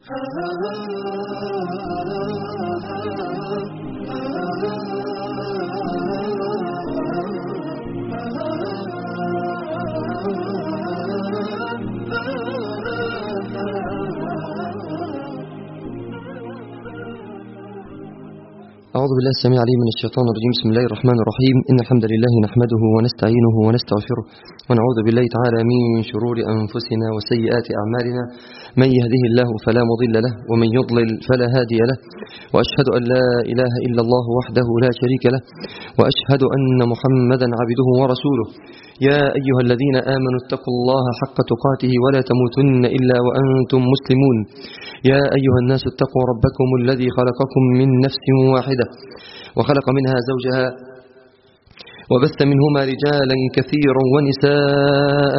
أعوذ بالله السميع العليم من الشيطان الرجيم بسم الله الرحمن الرحيم إن الحمد لله نحمده ونستعينه ونستغفره ونعوذ بالله تعالى من شرور أنفسنا وسيئات أعمالنا من يهده الله فلا مضل له ومن يضلل فلا هادي له وأشهد أن لا إله إلا الله وحده لا شريك له وأشهد أن محمدا عبده ورسوله يا أيها الذين آمنوا اتقوا الله حق تقاته ولا تموتن إلا وأنتم مسلمون يا أيها الناس اتقوا ربكم الذي خلقكم من نفس واحدة وخلق منها زوجها وبث منهما رجالا كثيرا ونساء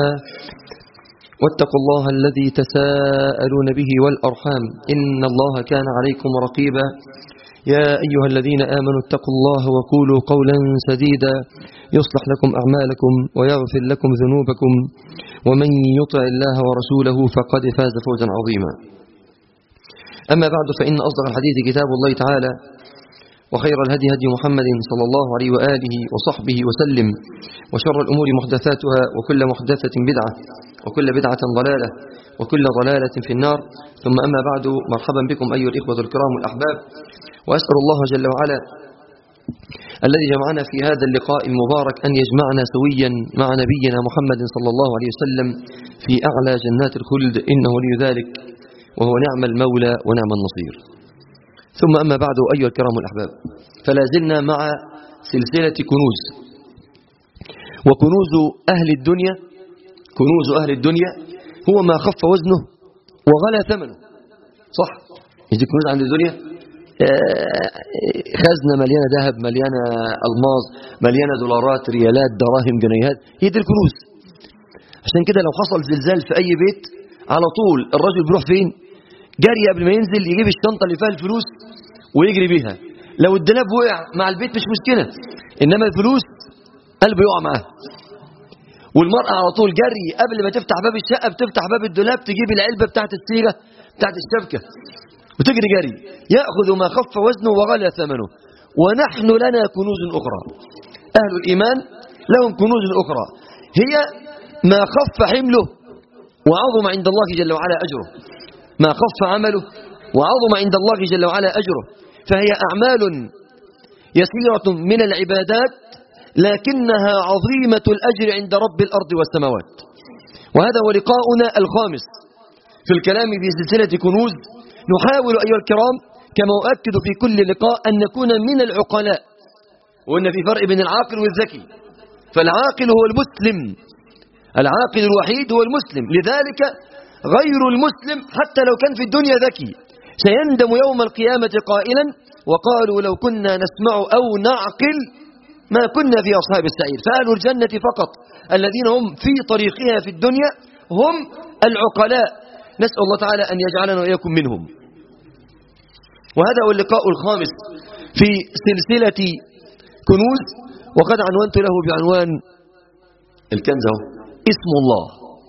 واتقوا الله الذي تساءلون به والأرحام إن الله كان عليكم رقيبا يا أيها الذين آمنوا اتقوا الله وقولوا قولا سديدا يصلح لكم أعمالكم ويغفر لكم ذنوبكم ومن يطع الله ورسوله فقد فاز فوزا عظيما أما بعد فإن أصدق الحديث كتاب الله تعالى وخير الهدي هدي محمد صلى الله عليه وآله وصحبه وسلم وشر الأمور محدثاتها وكل محدثة بدعة وكل بدعة ضلالة وكل ضلالة في النار ثم أما بعد مرحبا بكم أيها الإخوة الكرام والأحباب وأسأل الله جل وعلا الذي جمعنا في هذا اللقاء المبارك أن يجمعنا سويا مع نبينا محمد صلى الله عليه وسلم في أعلى جنات الخلد إنه لي ذلك وهو نعم المولى ونعم النصير ثم أما بعد أيها الكرام الأحباب فلا زلنا مع سلسلة كنوز وكنوز أهل الدنيا كنوز أهل الدنيا هو ما خف وزنه وغلى ثمنه صح مش دي كنوز عند الدنيا خزنة مليانة ذهب مليانة ألماظ مليانة دولارات ريالات دراهم جنيهات هي دي الكنوز عشان كده لو حصل زلزال في أي بيت على طول الرجل بيروح فين جري قبل ما ينزل يجيب الشنطة اللي فيها الفلوس ويجري بيها لو الدولاب وقع مع البيت مش مشكلة إنما الفلوس قلبه يقع معاه والمرأة على طول جري قبل ما تفتح باب الشقة بتفتح باب الدولاب تجيب العلبة بتاعت الصيغة بتاعت الشبكة وتجري جري يأخذ ما خف وزنه وغلى ثمنه ونحن لنا كنوز أخرى أهل الإيمان لهم كنوز أخرى هي ما خف حمله وعظم عند الله جل وعلا أجره ما خف عمله وعظم عند الله جل وعلا أجره فهي أعمال يسيرة من العبادات لكنها عظيمة الأجر عند رب الأرض والسماوات وهذا هو لقاؤنا الخامس في الكلام في سلسلة كنوز نحاول أيها الكرام كما أؤكد في كل لقاء أن نكون من العقلاء وأن في فرق بين العاقل والذكي فالعاقل هو المسلم العاقل الوحيد هو المسلم لذلك غير المسلم حتى لو كان في الدنيا ذكي سيندم يوم القيامة قائلا وقالوا لو كنا نسمع أو نعقل ما كنا في أصحاب السعير فأهل الجنة فقط الذين هم في طريقها في الدنيا هم العقلاء نسأل الله تعالى أن يجعلنا وإياكم منهم وهذا هو اللقاء الخامس في سلسلة كنوز وقد عنونت له بعنوان الكنز اهو اسم الله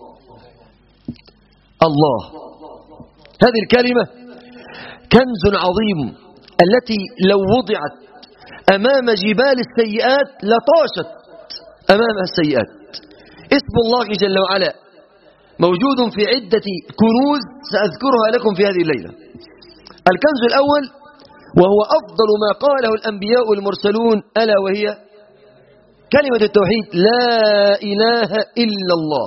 الله هذه الكلمة كنز عظيم التي لو وضعت أمام جبال السيئات لطاشت أمامها السيئات اسم الله جل وعلا موجود في عدة كنوز سأذكرها لكم في هذه الليلة الكنز الأول وهو أفضل ما قاله الأنبياء المرسلون ألا وهي كلمة التوحيد لا إله إلا الله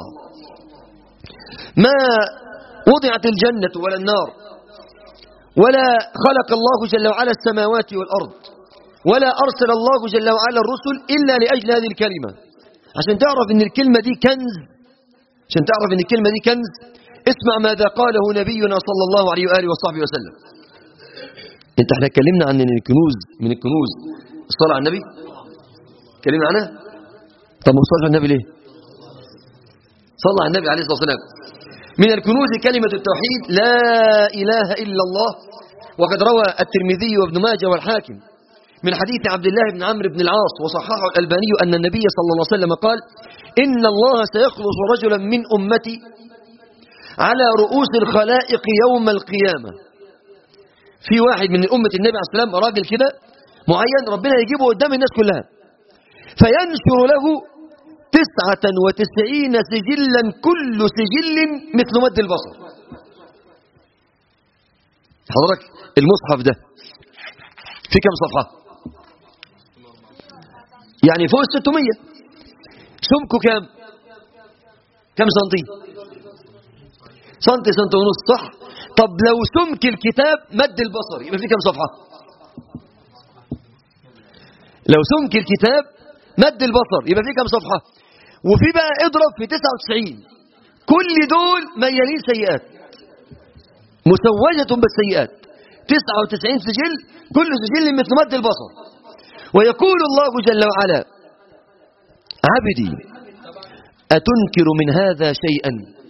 ما وضعت الجنة ولا النار ولا خلق الله جل وعلا السماوات والأرض ولا أرسل الله جل وعلا الرسل إلا لأجل هذه الكلمة عشان تعرف أن الكلمة دي كنز عشان تعرف أن الكلمة دي كنز اسمع ماذا قاله نبينا صلى الله عليه وآله وصحبه وسلم انت احنا اتكلمنا عن الكنوز من الكنوز الصلاة على النبي اتكلمنا عنها طب ما على النبي ليه صلى على النبي عليه الصلاة والسلام من الكنوز كلمة التوحيد لا إله إلا الله وقد روى الترمذي وابن ماجه والحاكم من حديث عبد الله بن عمرو بن العاص وصححه الألباني أن النبي صلى الله عليه وسلم قال إن الله سيخلص رجلا من أمتي على رؤوس الخلائق يوم القيامة في واحد من أمة النبي عليه السلام راجل كده معين ربنا يجيبه قدام الناس كلها فينشر له تسعة وتسعين سجلا كل سجل مثل مد البصر حضرتك المصحف ده في كم صفحة يعني فوق الستمية سمكه كام كم سنتي سنتي سنتي ونص صح طب لو سمك الكتاب مد البصر يبقى في كم صفحة لو سمك الكتاب مد البصر يبقى في كم صفحة وفي بقى اضرب في 99 كل دول ميالين سيئات مسوجة بالسيئات 99 سجل كل سجل مثل مد البصر ويقول الله جل وعلا عبدي أتنكر من هذا شيئا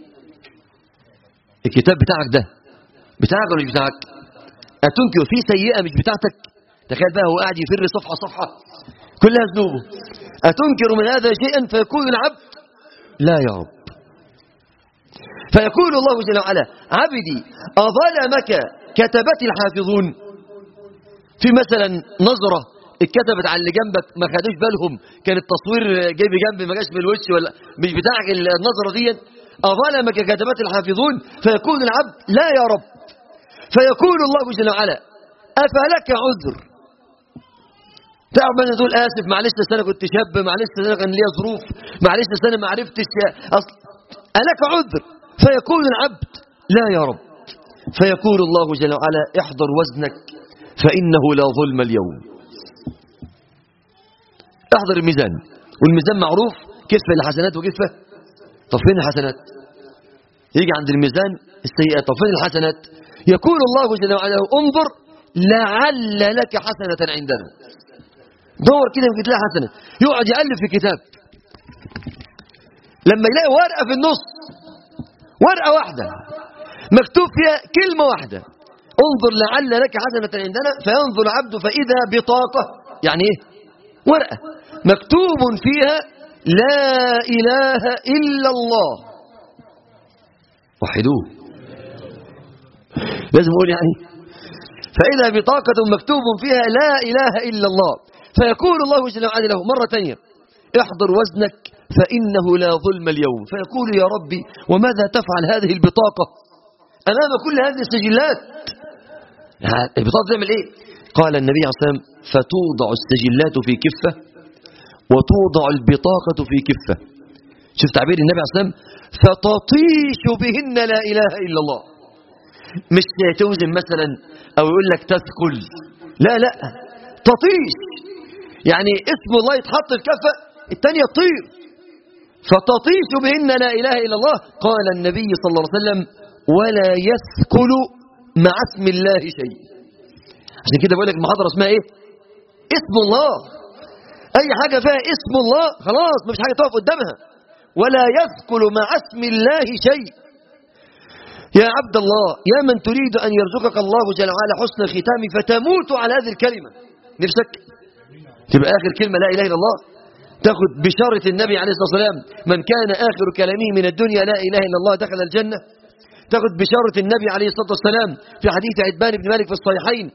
الكتاب بتاعك ده بتاعك ولا مش بتاعك أتنكر في سيئة مش بتاعتك تخيل بقى هو قاعد يفر صفحة صفحة كلها ذنوبه أتنكر من هذا شيئا فيقول العبد لا يا رب فيقول الله جل وعلا عبدي أظلمك كتبت الحافظون في مثلا نظرة اتكتبت على اللي جنبك ما خدوش بالهم كان التصوير جاي بجنب ما جاش بالوش ولا مش بتاعك النظرة دي أظلمك كتبت الحافظون فيقول العبد لا يا رب فيقول الله جل وعلا أفلك عذر تعرف انا تقول اسف معلش انا كنت شاب معلش انا كان ليا ظروف معلش انا ما عرفتش اصل الك عذر فيقول العبد لا يا رب فيقول الله جل وعلا احضر وزنك فانه لا ظلم اليوم احضر الميزان والميزان معروف كفه الحسنات وكفه طب فين الحسنات يجي عند الميزان السيئات طب فين الحسنات يقول الله جل وعلا انظر لعل لك حسنه عندنا دور كده يمكن تلاقي حسنه يقعد يالف في كتاب لما يلاقي ورقه في النص ورقه واحده مكتوب فيها كلمه واحده انظر لعل لك حسنه عندنا فينظر العبد فاذا بطاقه يعني ايه ورقه مكتوب فيها لا اله الا الله وحدوه لازم اقول يعني فاذا بطاقه مكتوب فيها لا اله الا الله فيقول الله جل وعلا له مرة ثانية احضر وزنك فإنه لا ظلم اليوم فيقول يا ربي وماذا تفعل هذه البطاقة أمام كل هذه السجلات البطاقة تعمل إيه قال النبي عليه الصلاة والسلام فتوضع السجلات في كفة وتوضع البطاقة في كفة شوف تعبير النبي عليه الصلاة والسلام فتطيش بهن لا إله إلا الله مش توزن مثلا أو يقول لك تثقل لا لا تطيش يعني اسم الله يتحط في كفة الثانية تطير فتطيش بهن لا إله إلا الله قال النبي صلى الله عليه وسلم ولا يثقل مع اسم الله شيء عشان كده بقول لك المحاضرة اسمها ايه اسم الله اي حاجة فيها اسم الله خلاص مفيش حاجة تقف قدامها ولا يثقل مع اسم الله شيء يا عبد الله يا من تريد أن يرزقك الله جل وعلا حسن الختام فتموت على هذه الكلمة نفسك تبقى آخر كلمة لا إله إلا الله تاخد بشارة النبي عليه الصلاة والسلام من كان آخر كلامه من الدنيا لا إله إلا الله دخل الجنة تاخد بشارة النبي عليه الصلاة والسلام في حديث عتبان بن مالك في الصحيحين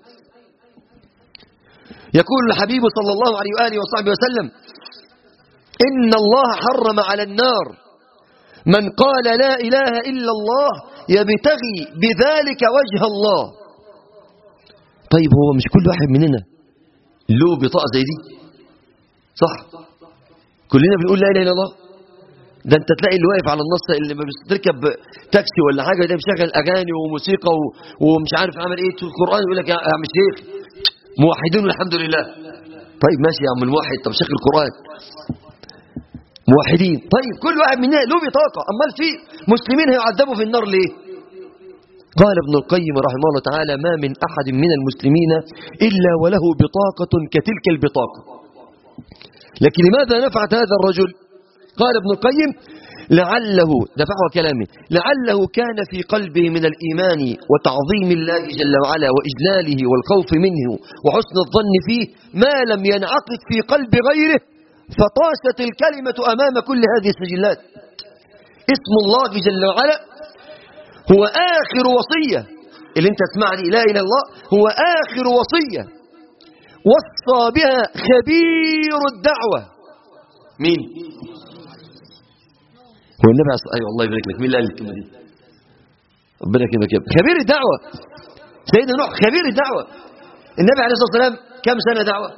يقول الحبيب صلى الله عليه وآله وصحبه وسلم إن الله حرم على النار من قال لا إله إلا الله يبتغي بذلك وجه الله طيب هو مش كل واحد مننا له بطاقة زي دي صح كلنا بنقول لا إله إلا الله ده انت تلاقي اللي واقف على النص اللي ما بتركب تاكسي ولا حاجه ده بيشغل اغاني وموسيقى و... ومش عارف عمل ايه في القران يقول لك يا عم شيخ موحدين الحمد لله طيب ماشي يا عم الموحد طب شغل القران موحدين طيب كل واحد مننا له بطاقه امال في مسلمين هيعذبوا في النار ليه قال ابن القيم رحمه الله تعالى ما من احد من المسلمين الا وله بطاقه كتلك البطاقه لكن لماذا نفعت هذا الرجل قال ابن القيم لعله دفعه كلامه لعله كان في قلبه من الإيمان وتعظيم الله جل وعلا وإجلاله والخوف منه وحسن الظن فيه ما لم ينعقد في قلب غيره فطاشت الكلمة أمام كل هذه السجلات اسم الله جل وعلا هو آخر وصية اللي انت تسمع دي لا إله إلا الله هو آخر وصية وصى بها خبير الدعوة مين هو النبي عليه أيوة الله يبارك لك مين اللي قال الكلمة دي ربنا يكرمك يا ابني. خبير الدعوة سيدنا نوح خبير الدعوة النبي عليه الصلاة والسلام كم سنة دعوة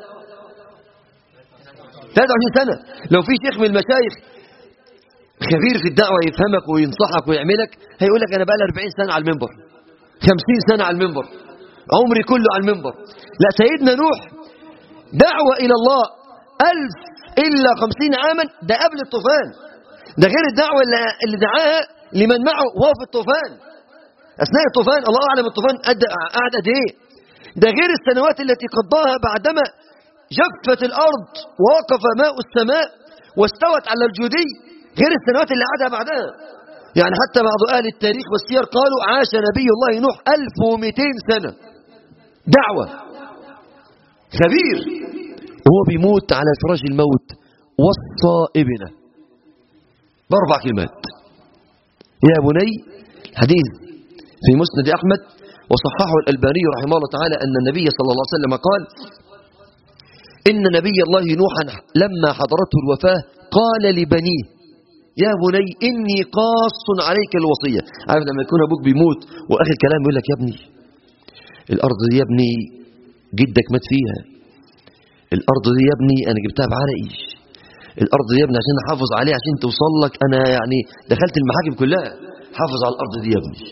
23 سنة لو في شيخ من المشايخ خبير في الدعوة يفهمك وينصحك ويعملك هيقول لك أنا بقى لي 40 سنة على المنبر 50 سنة على المنبر عمري كله على المنبر لا سيدنا نوح دعوة إلى الله ألف إلا خمسين عاما ده قبل الطوفان ده غير الدعوة اللي, اللي دعاها لمن معه وهو في الطوفان أثناء الطوفان الله أعلم الطوفان قد- قعد قد إيه ده غير السنوات التي قضاها بعدما جفت الأرض ووقف ماء السماء واستوت على الجودي غير السنوات اللي قعدها بعدها يعني حتى بعض أهل التاريخ والسير قالوا عاش نبي الله نوح 1200 سنة دعوة خبير وهو بيموت على فراش الموت وصى ابنه بأربع كلمات يا بني الحديث في مسند أحمد وصححه الألباني رحمه الله تعالى أن النبي صلى الله عليه وسلم قال إن نبي الله نوحا لما حضرته الوفاة قال لبنيه يا بني إني قاص عليك الوصية عارف لما يكون أبوك بيموت وآخر كلام يقول لك يا ابني الأرض دي يا ابني جدك مات فيها الأرض دي يا ابني أنا جبتها بعرقي الأرض دي يا ابني عشان أحافظ عليها عشان توصل لك أنا يعني دخلت المحاكم كلها حافظ على الأرض دي يا ابني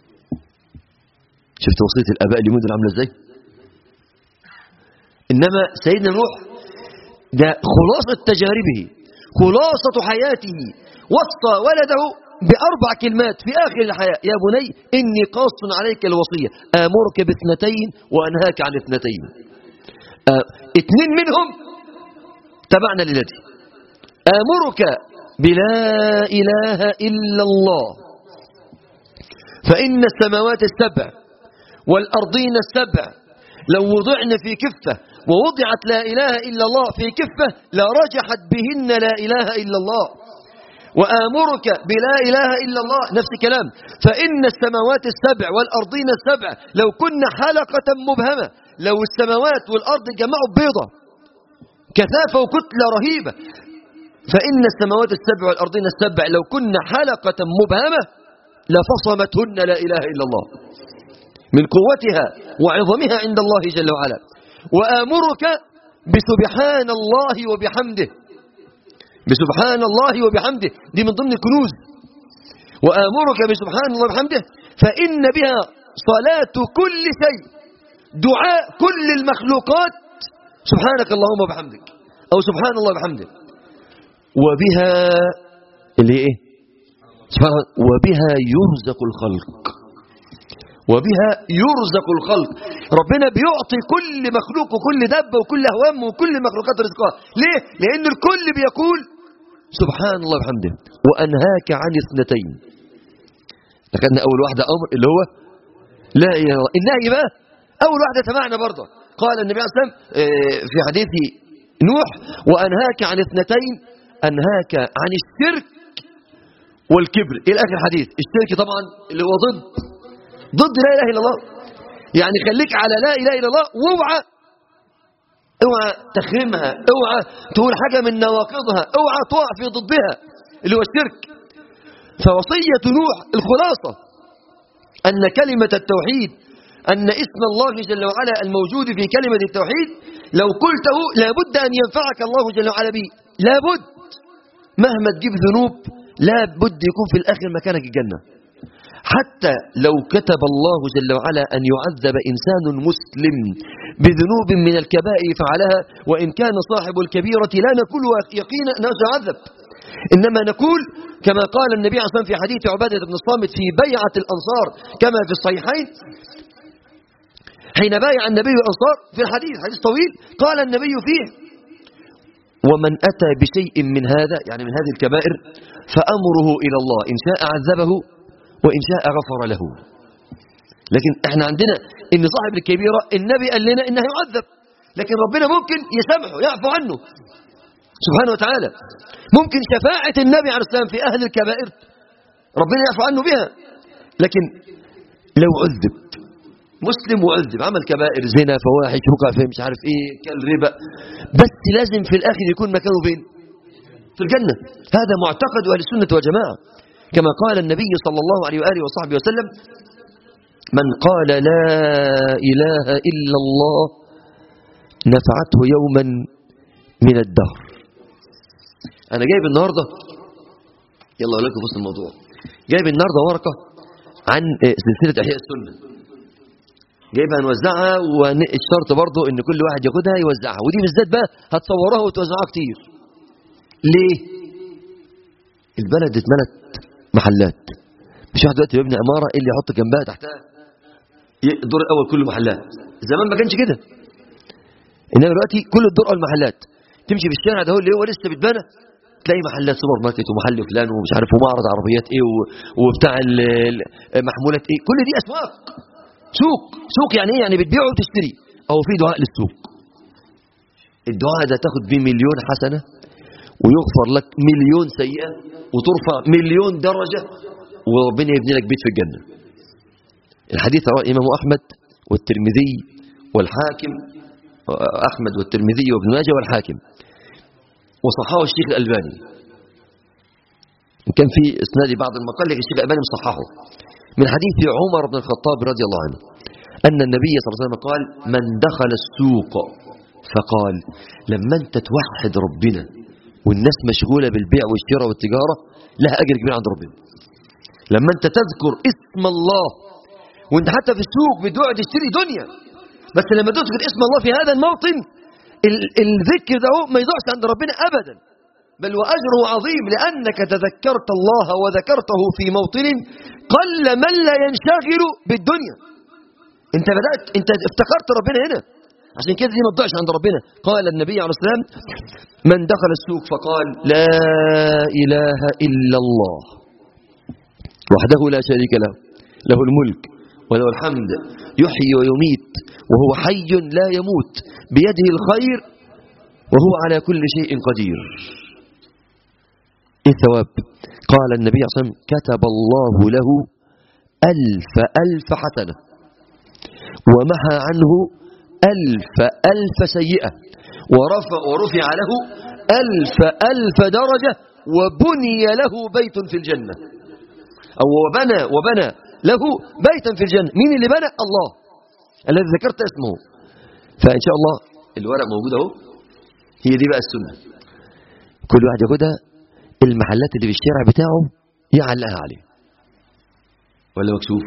شفت وصية الآباء اليومين دول عاملة إزاي إنما سيدنا نوح ده خلاصة تجاربه خلاصة حياته وصى ولده بأربع كلمات في آخر الحياة يا بني إني قاص عليك الوصية آمرك باثنتين وأنهاك عن اثنتين آه اثنين منهم تبعنا للذي آمرك بلا إله إلا الله فإن السماوات السبع والأرضين السبع لو وضعن في كفة ووضعت لا إله إلا الله في كفة لرجحت بهن لا إله إلا الله وآمرك بلا إله إلا الله نفس الكلام فإن السماوات السبع والأرضين السبع لو كن حلقة مبهمة لو السماوات والأرض جمعوا بيضة كثافة وكتلة رهيبة فإن السماوات السبع والأرضين السبع لو كن حلقة مبهمة لفصمتهن لا إله إلا الله من قوتها وعظمها عند الله جل وعلا وآمرك بسبحان الله وبحمده بسبحان الله وبحمده دي من ضمن الكنوز وآمرك بسبحان الله وبحمده فإن بها صلاة كل شيء دعاء كل المخلوقات سبحانك اللهم وبحمدك أو سبحان الله وبحمده وبها اللي هي ايه سبحان الله وبها يرزق الخلق وبها يرزق الخلق ربنا بيعطي كل مخلوق وكل دب وكل هوام وكل مخلوقات رزقها ليه لأن الكل بيقول سبحان الله وبحمده وأنهاك عن اثنتين أخذنا أول واحدة أمر اللي هو لا إله إلا الله النهي بقى أول واحدة سمعنا برضه قال النبي عليه الصلاة والسلام في حديث نوح وأنهاك عن اثنتين أنهاك عن الشرك والكبر إلى آخر الحديث الشرك طبعا اللي هو ضد ضد لا إله إلا الله يعني خليك على لا إله إلا الله واوعى اوعى تخرمها اوعى تقول حاجة من نواقضها اوعى تقع في ضدها اللي هو الشرك فوصية نوح الخلاصة أن كلمة التوحيد أن اسم الله جل وعلا الموجود في كلمة التوحيد لو قلته لابد أن ينفعك الله جل وعلا به لابد مهما تجيب ذنوب لابد يكون في الآخر مكانك الجنة حتى لو كتب الله جل وعلا أن يعذب إنسان مسلم بذنوب من الكبائر فعلها وإن كان صاحب الكبيرة لا نقول يقينا أنه سيعذب إنما نقول كما قال النبي عليه الصلاة والسلام في حديث عبادة بن الصامت في بيعة الأنصار كما في الصحيحين حين بايع النبي الأنصار في الحديث حديث طويل قال النبي فيه ومن أتى بشيء من هذا يعني من هذه الكبائر فأمره إلى الله إن شاء عذبه وإن شاء غفر له لكن احنا عندنا ان صاحب الكبيرة النبي قال لنا انه يعذب لكن ربنا ممكن يسامحه يعفو عنه سبحانه وتعالى ممكن شفاعة النبي عليه السلام في أهل الكبائر ربنا يعفو عنه بها لكن لو عذب مسلم وعذب عمل كبائر زنا فواحش وقع في مش عارف ايه كل ربا بس لازم في الاخر يكون مكانه فين في الجنة هذا معتقد اهل السنة والجماعة كما قال النبي صلى الله عليه وآله وصحبه وسلم من قال لا إله إلا الله نفعته يوما من الدهر أنا جايب النهاردة يلا أقول لكم في وسط الموضوع جايب النهاردة ورقة عن سلسلة أحياء السنة جايبها نوزعها والشرط برضه ان كل واحد ياخدها يوزعها ودي بالذات بقى هتصوروها وتوزعوها كتير ليه البلد اتملت محلات مش واحد دلوقتي بيبني عماره إيه اللي يحط جنبها تحتها الدور الاول كله محلات زمان ما كانش كده انما دلوقتي كل الدور اول محلات تمشي في الشارع ده اللي هو لسه بيتبنى تلاقي محلات سوبر ماركت ومحل فلان ومش عارف ومعرض عربيات ايه وبتاع محمولات ايه كل دي اسواق سوق سوق يعني ايه يعني بتبيع وتشتري او في دعاء للسوق الدعاء ده تاخد بيه مليون حسنه ويغفر لك مليون سيئه وترفع مليون درجه وربنا يبني لك بيت في الجنه الحديث رواه الامام احمد والترمذي والحاكم احمد والترمذي وابن ماجه والحاكم وصححه الشيخ الالباني كان في اسناد بعض المقال لكن الشيخ الالباني مصححه من حديث عمر بن الخطاب رضي الله عنه أن النبي صلى الله عليه وسلم قال من دخل السوق فقال لما أنت توحد ربنا والناس مشغولة بالبيع والشراء والتجارة لها أجر كبير عند ربنا لما أنت تذكر اسم الله وانت حتى في السوق بتدعو تشتري دنيا بس لما تذكر اسم الله في هذا الموطن الذكر ده ما يضيعش عند ربنا أبدا بل وأجره عظيم لأنك تذكرت الله وذكرته في موطن قل من لا ينشغل بالدنيا انت بدأت انت افتكرت ربنا هنا عشان كده دي ما تضيعش عند ربنا قال النبي عليه الصلاة والسلام من دخل السوق فقال لا إله إلا الله وحده لا شريك له له الملك وله الحمد يحيي ويميت وهو حي لا يموت بيده الخير وهو على كل شيء قدير ايه الثواب قال النبي صلى الله عليه وسلم كتب الله له ألف ألف حسنة ومحى عنه ألف ألف سيئة ورفع, ورفع له ألف ألف درجة وبني له بيت في الجنة أو وبنى وبنى له بيتا في الجنة مين اللي بنى الله الذي ذكرت اسمه فإن شاء الله الورق موجود اهو هي دي بقى السنة كل واحد ياخدها المحلات اللي في الشارع بتاعه يعلقها عليه ولا مكشوف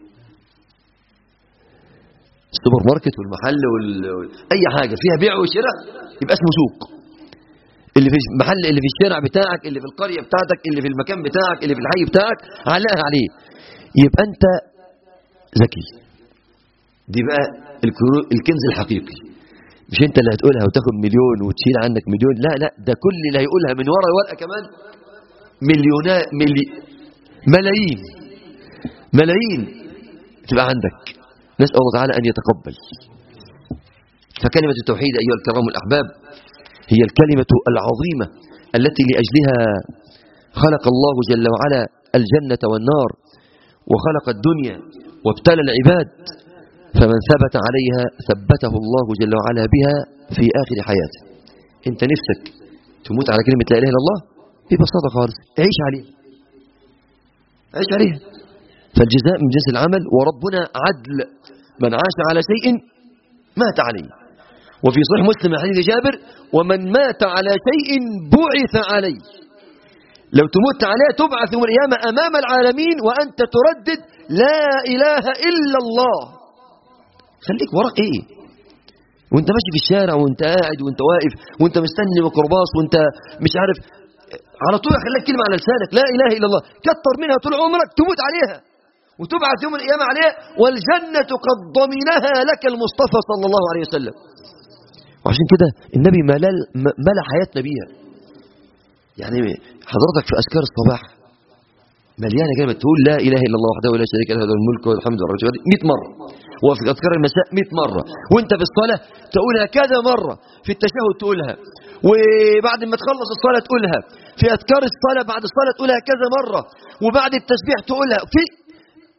السوبر ماركت والمحل وال... اي حاجه فيها بيع وشراء يبقى اسمه سوق اللي في المحل اللي في الشارع بتاعك اللي في القريه بتاعتك اللي في المكان بتاعك اللي في الحي بتاعك علقها عليه يبقى انت ذكي دي بقى الكنز الحقيقي مش انت اللي هتقولها وتاخد مليون وتشيل عنك مليون لا لا ده كل اللي هيقولها من ورا الورقه كمان مليونات ملي ملايين ملايين تبقى عندك نسأل الله تعالى أن يتقبل فكلمة التوحيد أيها الكرام الأحباب هي الكلمة العظيمة التي لأجلها خلق الله جل وعلا الجنة والنار وخلق الدنيا وابتلى العباد فمن ثبت عليها ثبته الله جل وعلا بها في آخر حياته انت نفسك تموت على كلمة لا إله إلا الله ببساطة خالص عيش عليها عيش عليها فالجزاء من جنس العمل وربنا عدل من عاش على شيء مات عليه وفي صحيح مسلم حديث جابر ومن مات على شيء بعث عليه لو تموت عليه تبعث يوم القيامة أمام العالمين وأنت تردد لا إله إلا الله خليك وراك إيه وانت ماشي في الشارع وانت قاعد وانت واقف وانت مستني ميكروباص وانت مش عارف على طول خليك كلمة على لسانك لا إله إلا الله كتر منها طول عمرك تموت عليها وتبعث يوم القيامة عليها والجنة قد ضمنها لك المصطفى صلى الله عليه وسلم وعشان كده النبي ملل ملا حياتنا بيها يعني حضرتك في أذكار الصباح مليانة كلمة تقول لا إله إلا الله وحده لا شريك له له الملك والحمد لله 100 مرة وفي أذكار المساء 100 مرة وانت في الصلاة تقولها كذا مرة في التشهد تقولها وبعد ما تخلص الصلاة تقولها في أذكار الصلاة بعد الصلاة تقولها كذا مرة وبعد التسبيح تقولها في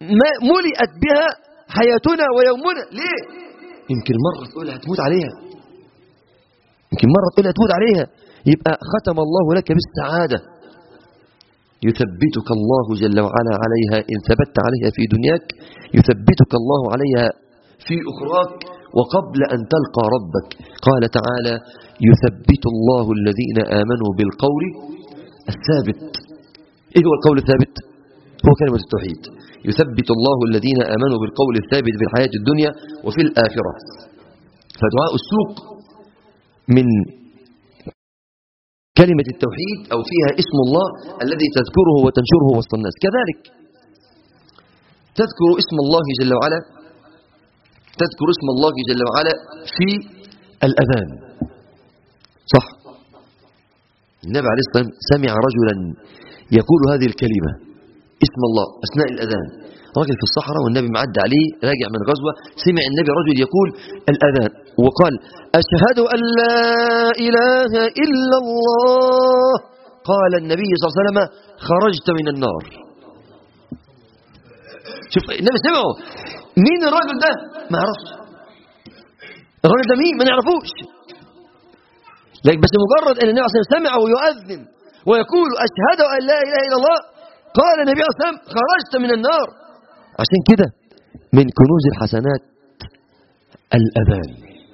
ما ملئت بها حياتنا ويومنا ليه يمكن مرة تقولها تموت عليها يمكن مرة تقولها تموت عليها يبقى ختم الله لك بالسعادة يثبتك الله جل وعلا عليها إن ثبت عليها في دنياك يثبتك الله عليها في أخراك وقبل أن تلقى ربك قال تعالى يثبت الله الذين آمنوا بالقول الثابت إيه هو القول الثابت هو كلمة التوحيد يثبت الله الذين آمنوا بالقول الثابت في الحياة الدنيا وفي الآخرة فدعاء السوق من كلمة التوحيد أو فيها اسم الله الذي تذكره وتنشره وسط الناس كذلك تذكر اسم الله جل وعلا تذكر اسم الله جل وعلا في الأذان صح النبي عليه الصلاة والسلام سمع رجلا يقول هذه الكلمة اسم الله أثناء الأذان راجل في الصحراء والنبي معدى عليه راجع من غزوة سمع النبي رجل يقول الأذان وقال أشهد أن لا إله إلا الله قال النبي صلى الله عليه وسلم خرجت من النار شوف النبي سمعه مين الراجل ده ما يعرفش الراجل ده مين ما نعرفوش لكن بس مجرد ان النبي صلى الله عليه وسلم سمعه يؤذن ويقول اشهد ان لا اله الا الله قال النبي صلى الله عليه وسلم خرجت من النار عشان كده من كنوز الحسنات الاذان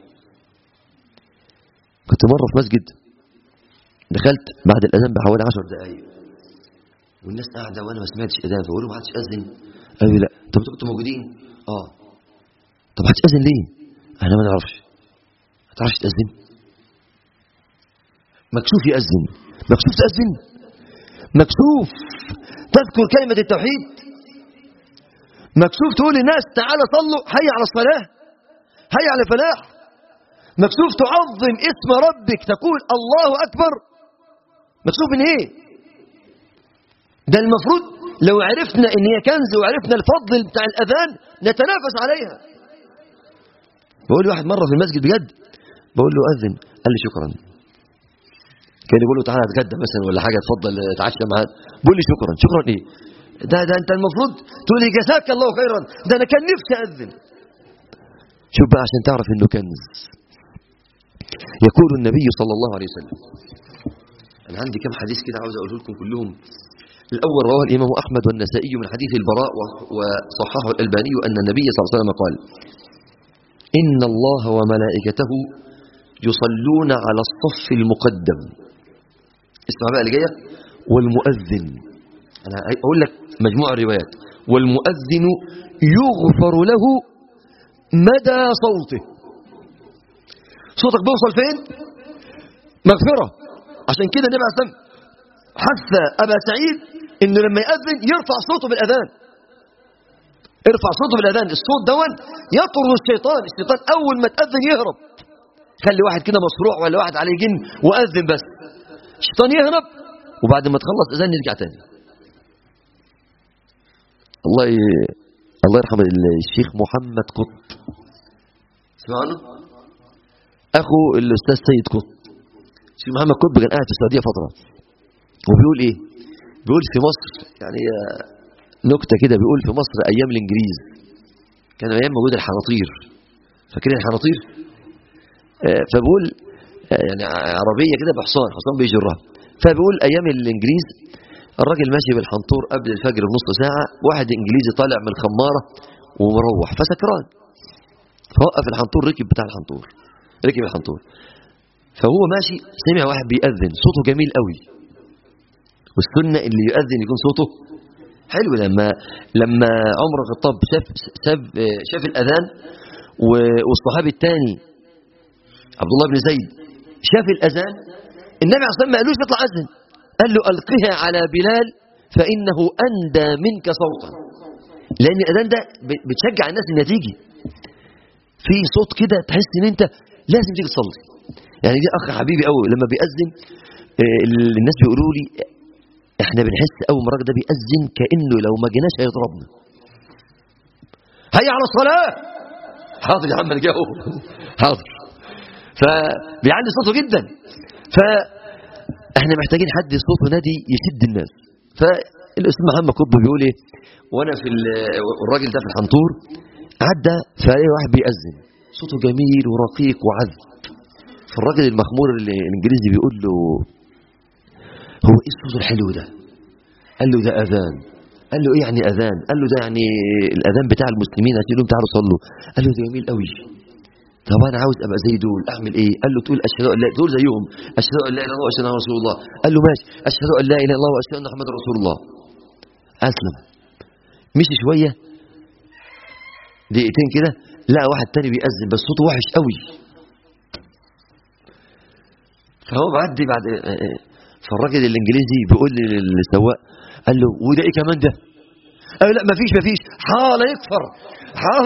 كنت مره في مسجد دخلت بعد الاذان بحوالي 10 دقائق والناس قاعده وانا ما سمعتش اذان فبقول لهم ما حدش اذن قالوا لي لا طب انتوا كنتوا موجودين اه طب هتأذن ليه انا ما نعرفش ما تعرفش تأذن مكشوف يأذن مكشوف تأذن مكشوف تذكر كلمة التوحيد مكشوف تقول للناس تعالى صلوا حي على الصلاة حي على الفلاح مكشوف تعظم اسم ربك تقول الله أكبر مكشوف من ايه ده المفروض لو عرفنا ان هي كنز وعرفنا الفضل بتاع الاذان نتنافس عليها بقول لي واحد مره في المسجد بجد بقول له اذن قال لي شكرا كان يقول له تعالى اتغدى مثلا ولا حاجه اتفضل اتعشى معانا بقول لي شكرا شكرا ايه ده ده انت المفروض تقول لي جزاك الله خيرا ده انا كان نفسي اذن شوف بقى عشان تعرف انه كنز يقول النبي صلى الله عليه وسلم انا عندي كم حديث كده عاوز اقوله لكم كلهم الأول رواه الإمام أحمد والنسائي من حديث البراء وصححه الألباني أن النبي صلى الله عليه وسلم قال إن الله وملائكته يصلون على الصف المقدم اسمع بقى اللي جايه والمؤذن أنا أقول لك مجموعة الروايات والمؤذن يغفر له مدى صوته صوتك بيوصل فين مغفرة عشان كده النبي عليه الصلاة والسلام حث أبا سعيد إنه لما يأذن يرفع صوته بالأذان ارفع صوته بالأذان الصوت دون يطرد الشيطان الشيطان أول ما تأذن يهرب خلي واحد كده مصروع ولا واحد عليه جن وأذن بس الشيطان يهرب وبعد ما تخلص أذان يرجع تاني الله ي... الله يرحم الشيخ محمد قط اسمعوا عنه أخو الأستاذ سيد قط الشيخ محمد قط كان قاعد في السعودية فترة وبيقول ايه بيقول في مصر يعني نكته كده بيقول في مصر ايام الانجليز كان ايام موجود الحناطير فاكرين الحناطير آه فبيقول آه يعني عربيه كده بحصان حصان بيجرها فبيقول ايام الانجليز الراجل ماشي بالحنطور قبل الفجر بنص ساعه واحد انجليزي طالع من الخماره ومروح فسكران فوقف الحنطور ركب بتاع الحنطور ركب الحنطور فهو ماشي سمع واحد بيأذن صوته جميل قوي والسنة اللي يؤذن يكون صوته حلو لما لما عمر الخطاب شاف شاف شاف الأذان والصحابي الثاني عبد الله بن زيد شاف الأذان النبي عليه الصلاة والسلام ما قالوش اطلع أذن قال له ألقها على بلال فإنه أندى منك صوتا لأن الأذان ده بتشجع الناس إنها تيجي في صوت كده تحس إن أنت لازم تيجي تصلي يعني دي أخ حبيبي قوي لما بيأذن الناس بيقولوا لي احنا بنحس اول ما الراجل ده بيأذن كأنه لو ما جيناش هيضربنا هيا على الصلاة حاضر يا عم الجو حاضر فبيعلي صوته جدا فاحنا محتاجين حد صوته نادي يشد الناس فالاستاذ محمد قطب بيقول ايه وانا في ال- الراجل ده في الحنطور عدى فلاقي واحد بيأذن صوته جميل ورقيق وعذب فالراجل المخمور ال- الانجليزي بيقول له هو ايه الصوت الحلو ده قال له ده اذان قال له ايه يعني اذان قال له ده يعني الاذان بتاع المسلمين عشان لهم تعالوا صلوا قال له ده جميل قوي طب انا عاوز ابقى زي دول اعمل ايه قال له تقول اشهد ان لا تقول زيهم اشهد ان لا اله الا الله واشهد ان محمد رسول الله قال له ماشي اشهد ان لا اله الا الله واشهد ان محمد رسول الله اسلم مشي شويه دقيقتين كده لقى واحد تاني بيأذن بس صوته وحش قوي فهو معدي بعد فالراجل الانجليزي بيقول للسواق قال له وده ايه كمان ده قال له لا مفيش مفيش حال يكفر حال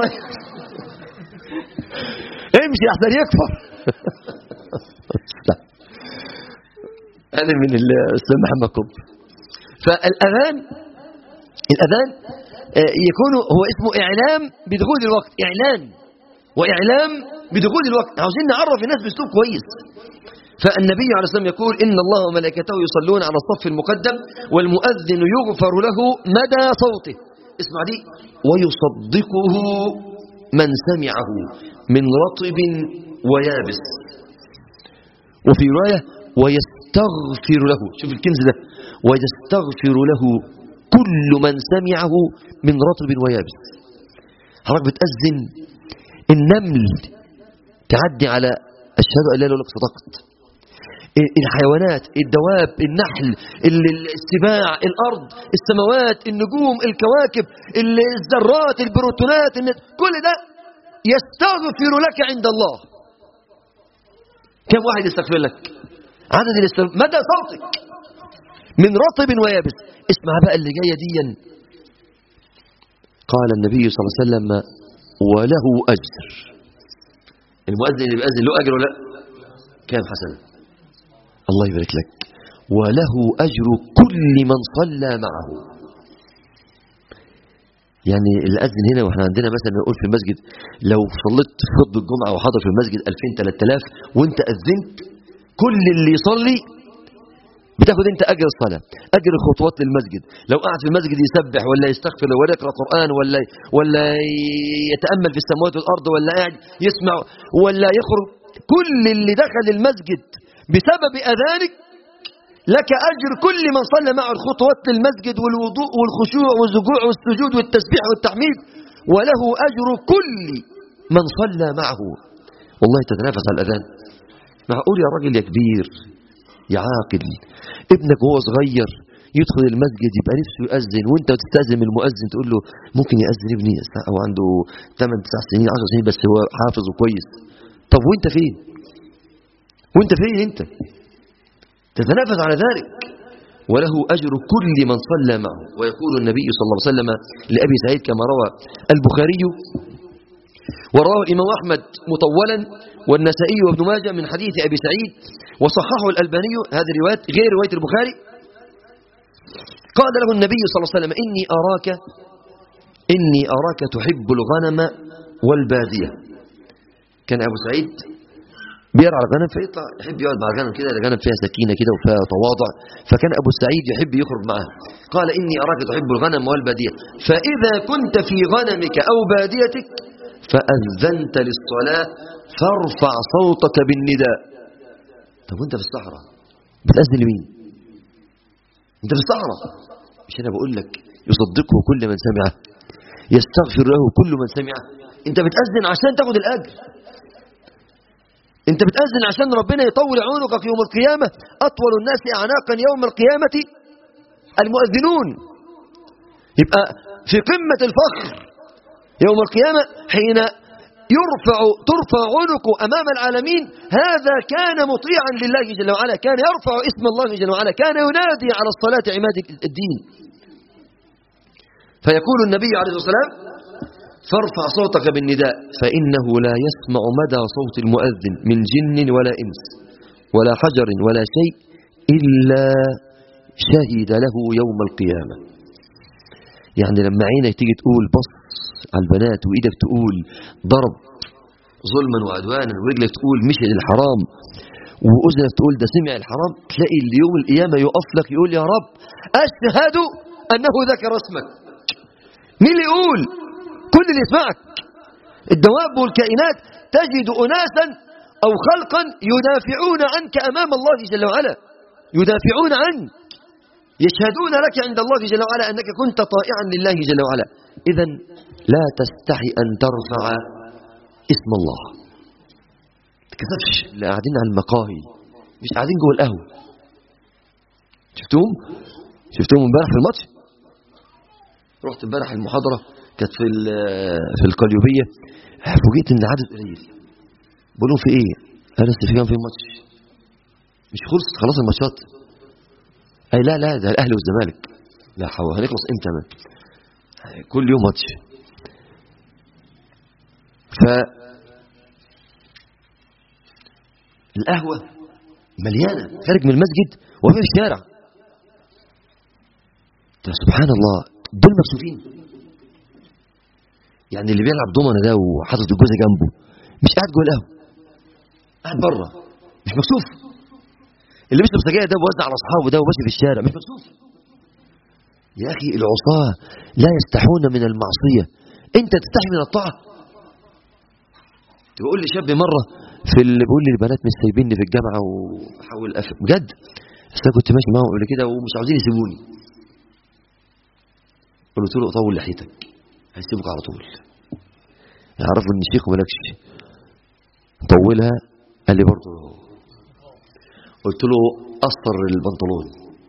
امشي احسن يكفر لا هذا من الاستاذ محمد قطب فالاذان الاذان آه، يكون هو اسمه اعلام بدخول الوقت اعلان واعلام بدخول الوقت عاوزين نعرف الناس باسلوب كويس فالنبي عليه الصلاه والسلام يقول ان الله وملائكته يصلون على الصف المقدم والمؤذن يغفر له مدى صوته اسمع دي ويصدقه من سمعه من رطب ويابس وفي روايه ويستغفر له شوف الكنز ده ويستغفر له كل من سمعه من رطب ويابس حضرتك بتأذن النمل تعدي على أشهد أن لا إله إلا الله صدقت الحيوانات الدواب النحل ال- السباع الأرض السماوات النجوم الكواكب ال- الذرات البروتونات النت- كل ده يستغفر لك عند الله كم واحد يستغفر لك عدد الاستغفار مدى صوتك من رطب ويابس اسمع بقى اللي جايه ديا قال النبي صلى الله عليه وسلم وله اجر المؤذن اللي بيأذن له اجر ولا لا كام حسنه الله يبارك لك وله اجر كل من صلى معه يعني اللي أذن هنا واحنا عندنا مثلا نقول في المسجد لو صليت في خطبة الجمعة وحضر في المسجد 2000 3000 وانت أذنت كل اللي يصلي بتاخد انت اجر الصلاه اجر الخطوات للمسجد لو قعد في المسجد يسبح ولا يستغفر ولا يقرا قران ولا ولا يتامل في السماوات والارض ولا قاعد يسمع ولا يخرج كل اللي دخل المسجد بسبب اذانك لك اجر كل من صلى معه الخطوات للمسجد والوضوء والخشوع والركوع والسجود والتسبيح والتحميد وله اجر كل من صلى معه والله تتنافس على الاذان معقول يا راجل يا كبير يا عاقل ابنك وهو صغير يدخل المسجد يبقى نفسه يؤذن وانت تستاذن من المؤذن تقول له ممكن يأذن ابني هو عنده 8 9 سنين 10 سنين بس هو حافظ وكويس طب وانت فين وانت فين انت تتنافس على ذلك وله أجر كل من صلى معه ويقول النبي صلى الله عليه وسلم لأبي سعيد كما روى البخاري ورواه الإمام أحمد مطولا والنسائي وابن ماجه من حديث أبي سعيد وصححه الألباني هذه الروايات غير رواية البخاري قال له النبي صلى الله عليه وسلم إني أراك إني أراك تحب الغنم والبادية كان أبو سعيد بيرعى الغنم فيطلع يحب يقعد مع الغنم كده الغنم فيها سكينة كده وفيها تواضع فكان أبو سعيد يحب يخرج معها قال إني أراك تحب الغنم والبادية فإذا كنت في غنمك أو باديتك فأذنت للصلاة فارفع صوتك بالنداء طب وانت في الصحراء بتأذن لمين انت في الصحراء مش انا بقول لك يصدقه كل من سمعه يستغفر له كل من سمعه انت بتأذن عشان تاخد الأجر انت بتأذن عشان ربنا يطول عنقك يوم القيامة أطول الناس أعناقا يوم القيامة المؤذنون يبقى في قمة الفخر يوم القيامة حين يرفع ترفع عنقه أمام العالمين هذا كان مطيعا لله جل وعلا كان يرفع اسم الله جل وعلا كان ينادي على الصلاة عماد الدين فيقول النبي عليه الصلاة والسلام فارفع صوتك بالنداء فإنه لا يسمع مدى صوت المؤذن من جن ولا إنس ولا حجر ولا شيء إلا شهد له يوم القيامة يعني لما عينك تيجي تقول بص على البنات وإيدك تقول ضرب ظلما وعدوانا ورجلك تقول مشي للحرام وأذنك تقول ده سمع الحرام تلاقي اليوم القيامة يقف لك يقول يا رب أشهد أنه ذكر اسمك مين اللي يقول كل اللي يسمعك الدواب والكائنات تجد أناسا أو خلقا يدافعون عنك أمام الله جل وعلا يدافعون عنك يشهدون لك عند الله جل وعلا أنك كنت طائعا لله جل وعلا إذا لا تستحي أن ترفع اسم الله تكذبش اللي قاعدين على المقاهي مش قاعدين جوه القهوة شفتوهم شفتوهم امبارح في الماتش رحت امبارح المحاضرة كانت في في القليوبية فوجئت ان العدد قليل بقول لهم في ايه؟ قال لسه في كام في الماتش مش خلصت خلاص الماتشات اي لا لا ده الاهلي والزمالك لا حول هنخلص امتى ما كل يوم ماتش ف القهوة مليانة خارج من المسجد وفي الشارع سبحان الله دول مكسوفين يعني اللي بيلعب دومنه ده وحاطط الجوزه جنبه مش قاعد جوه القهوه قاعد بره مش مكسوف اللي بيشرب سجاير ده ووزع على اصحابه ده وماشي في الشارع مش مكسوف يا اخي العصاه لا يستحون من المعصيه انت تستحي من الطاعه تقول لي شاب مره في اللي بيقول لي البنات مش سايبيني في الجامعه وحاول أف... بجد بس انا كنت ماشي معاهم قبل كده ومش عاوزين يسيبوني قلت له طول لحيتك هيسيبك على طول يعرفوا ان الشيخ مالكش طولها قال لي برضه قلت له قصر البنطلون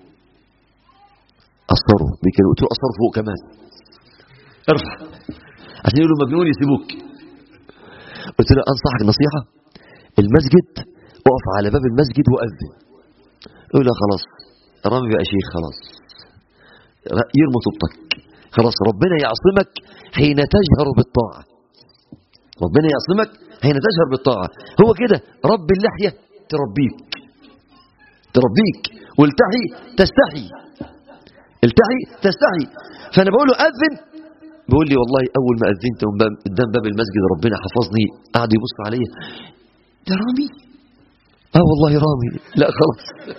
قصره بكده قلت له قصره فوق كمان ارفع عشان يقولوا مجنون يسيبوك قلت له انصحك نصيحه المسجد اقف على باب المسجد واذن يقول له خلاص رامي بقى شيخ خلاص يرمي طوبتك خلاص ربنا يعصمك حين تجهر بالطاعة ربنا يعصمك حين تجهر بالطاعة هو كده رب اللحية تربيك تربيك والتحي تستحي التحي تستحي فأنا بقول له أذن بيقول لي والله أول ما أذنت قدام باب المسجد ربنا حفظني قعد يبص عليا ده رامي اه والله رامي لا خلاص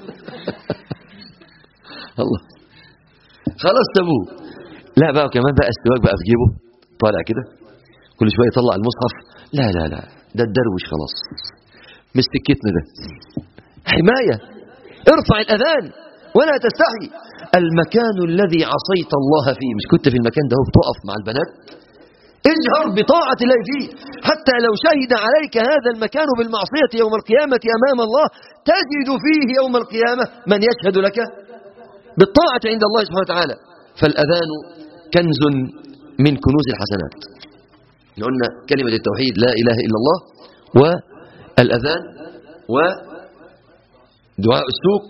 الله خلاص سابوه لا بقى كمان بقى السواك بقى في جيبه طالع كده كل شويه يطلع المصحف لا لا لا ده الدروش خلاص مش سكتنا ده حمايه ارفع الاذان ولا تستحي المكان الذي عصيت الله فيه مش كنت في المكان ده بتقف مع البنات اجهر بطاعة الله فيه حتى لو شهد عليك هذا المكان بالمعصية يوم القيامة أمام الله تجد فيه يوم القيامة من يشهد لك بالطاعة عند الله سبحانه وتعالى فالأذان كنز من كنوز الحسنات قلنا كلمة التوحيد لا إله إلا الله والأذان ودعاء السوق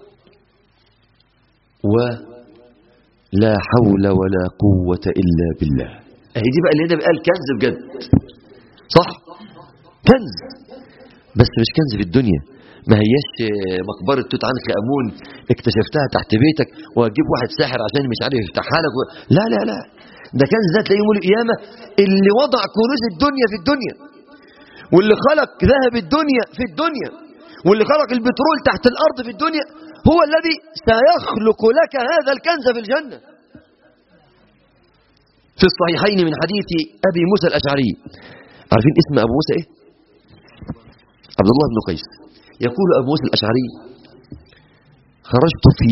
ولا حول ولا قوة إلا بالله اهي دي بقى اللي هنا قال كنز بجد صح كنز بس مش كنز في الدنيا ما هياش مقبرة توت عنخ آمون اكتشفتها تحت بيتك وهتجيب واحد ساحر عشان مش عارف يفتحها لك و... لا لا لا ده كنز ده تلاقيه يوم القيامة اللي وضع كنوز الدنيا في الدنيا واللي خلق ذهب الدنيا في الدنيا واللي خلق البترول تحت الأرض في الدنيا هو الذي سيخلق لك هذا الكنز في الجنة في الصحيحين من حديث أبي موسى الأشعري عارفين اسم أبو موسى إيه؟ عبد الله بن قيس يقول أبو موسى الأشعري خرجت في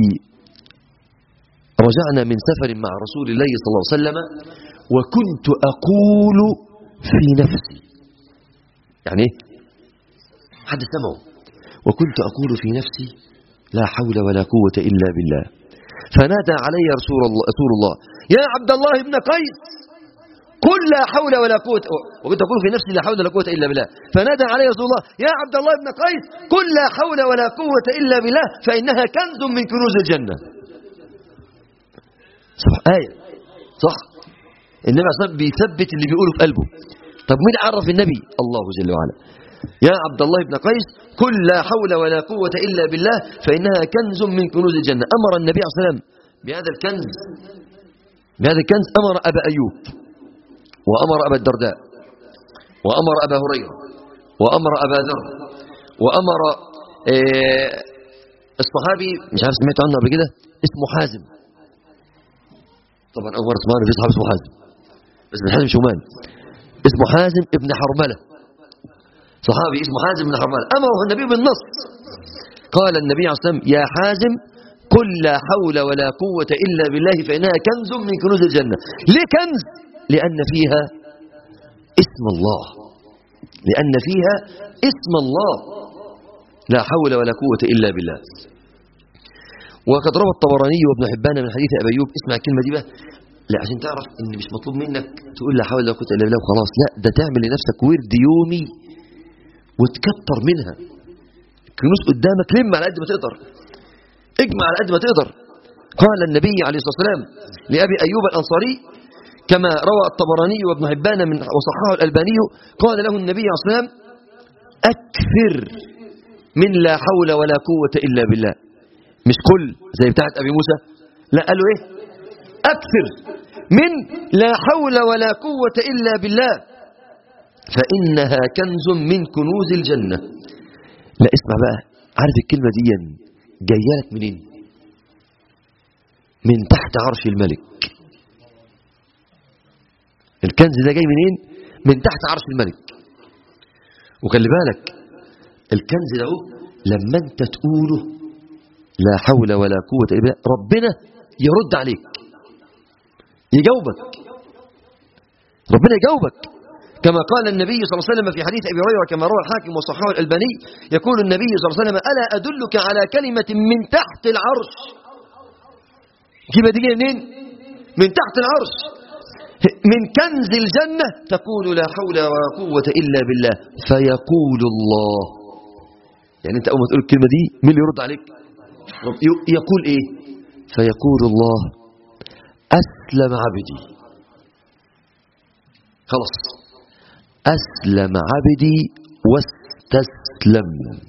رجعنا من سفر مع رسول الله صلى الله عليه وسلم وكنت أقول في نفسي يعني ايه حد سمعه وكنت أقول في نفسي لا حول ولا قوة إلا بالله فنادى علي رسول الله, رسول الله يا عبد الله بن قيس قل لا حول ولا قوة وكنت أقول في نفسي لا حول ولا قوة إلا بالله فنادى علي رسول الله يا عبد الله بن قيس قل لا حول ولا قوة إلا بالله فإنها كنز من كنوز الجنة صح آية صح النبي عليه الصلاة بيثبت اللي بيقوله في قلبه طب مين عرف النبي الله جل وعلا يا عبد الله بن قيس قل لا حول ولا قوة إلا بالله فإنها كنز من كنوز الجنة أمر النبي عليه الصلاة والسلام بهذا الكنز بهذا الكنز أمر أبا أيوب وأمر أبا الدرداء وأمر أبا هريرة وأمر أبا ذر وأمر إيه الصحابي مش عارف سمعت عنه قبل كده اسمه حازم طبعا أول مرة تسمعنا في صحابي اسمه حازم بس من حازم شومان اسمه حازم ابن حرملة صحابي اسمه حازم بن حرملة أمره النبي بالنص قال النبي عليه الصلاة والسلام يا حازم قل لا حول ولا قوة إلا بالله فإنها كنز من كنوز الجنة ليه كنز؟ لأن فيها اسم الله لأن فيها اسم الله لا حول ولا قوة إلا بالله وقد روى الطبراني وابن حبان من حديث أبي أيوب اسمع الكلمة دي بقى لا عشان تعرف ان مش مطلوب منك تقول لا حول ولا قوه الا بالله وخلاص لا ده تعمل لنفسك ورد يومي وتكتر منها كنوز قدامك لم على قد ما تقدر اجمع على قد ما تقدر قال النبي عليه الصلاه والسلام لابي ايوب الانصاري كما روى الطبراني وابن حبان من وصححه الالباني قال له النبي عليه الصلاه والسلام اكثر من لا حول ولا قوه الا بالله مش كل زي بتاعت ابي موسى لا قالوا ايه اكثر من لا حول ولا قوه الا بالله فانها كنز من كنوز الجنه لا اسمع بقى عارف الكلمه دي جايه لك منين من تحت عرش الملك الكنز ده جاي منين من تحت عرش الملك وخلي بالك الكنز ده اهو لما انت تقوله لا حول ولا قوه الا بالله ربنا يرد عليك يجاوبك ربنا يجاوبك كما قال النبي صلى الله عليه وسلم في حديث ابي هريره كما روى الحاكم وصححه الالباني يقول النبي صلى الله عليه وسلم الا ادلك على كلمه من تحت العرش كلمه دي جايه منين من تحت العرش من كنز الجنه تقول لا حول ولا قوه الا بالله فيقول الله يعني انت اول ما تقول الكلمه دي مين اللي يرد عليك رب يقول ايه فيقول الله اسلم عبدي خلاص أسلم عبدي واستسلم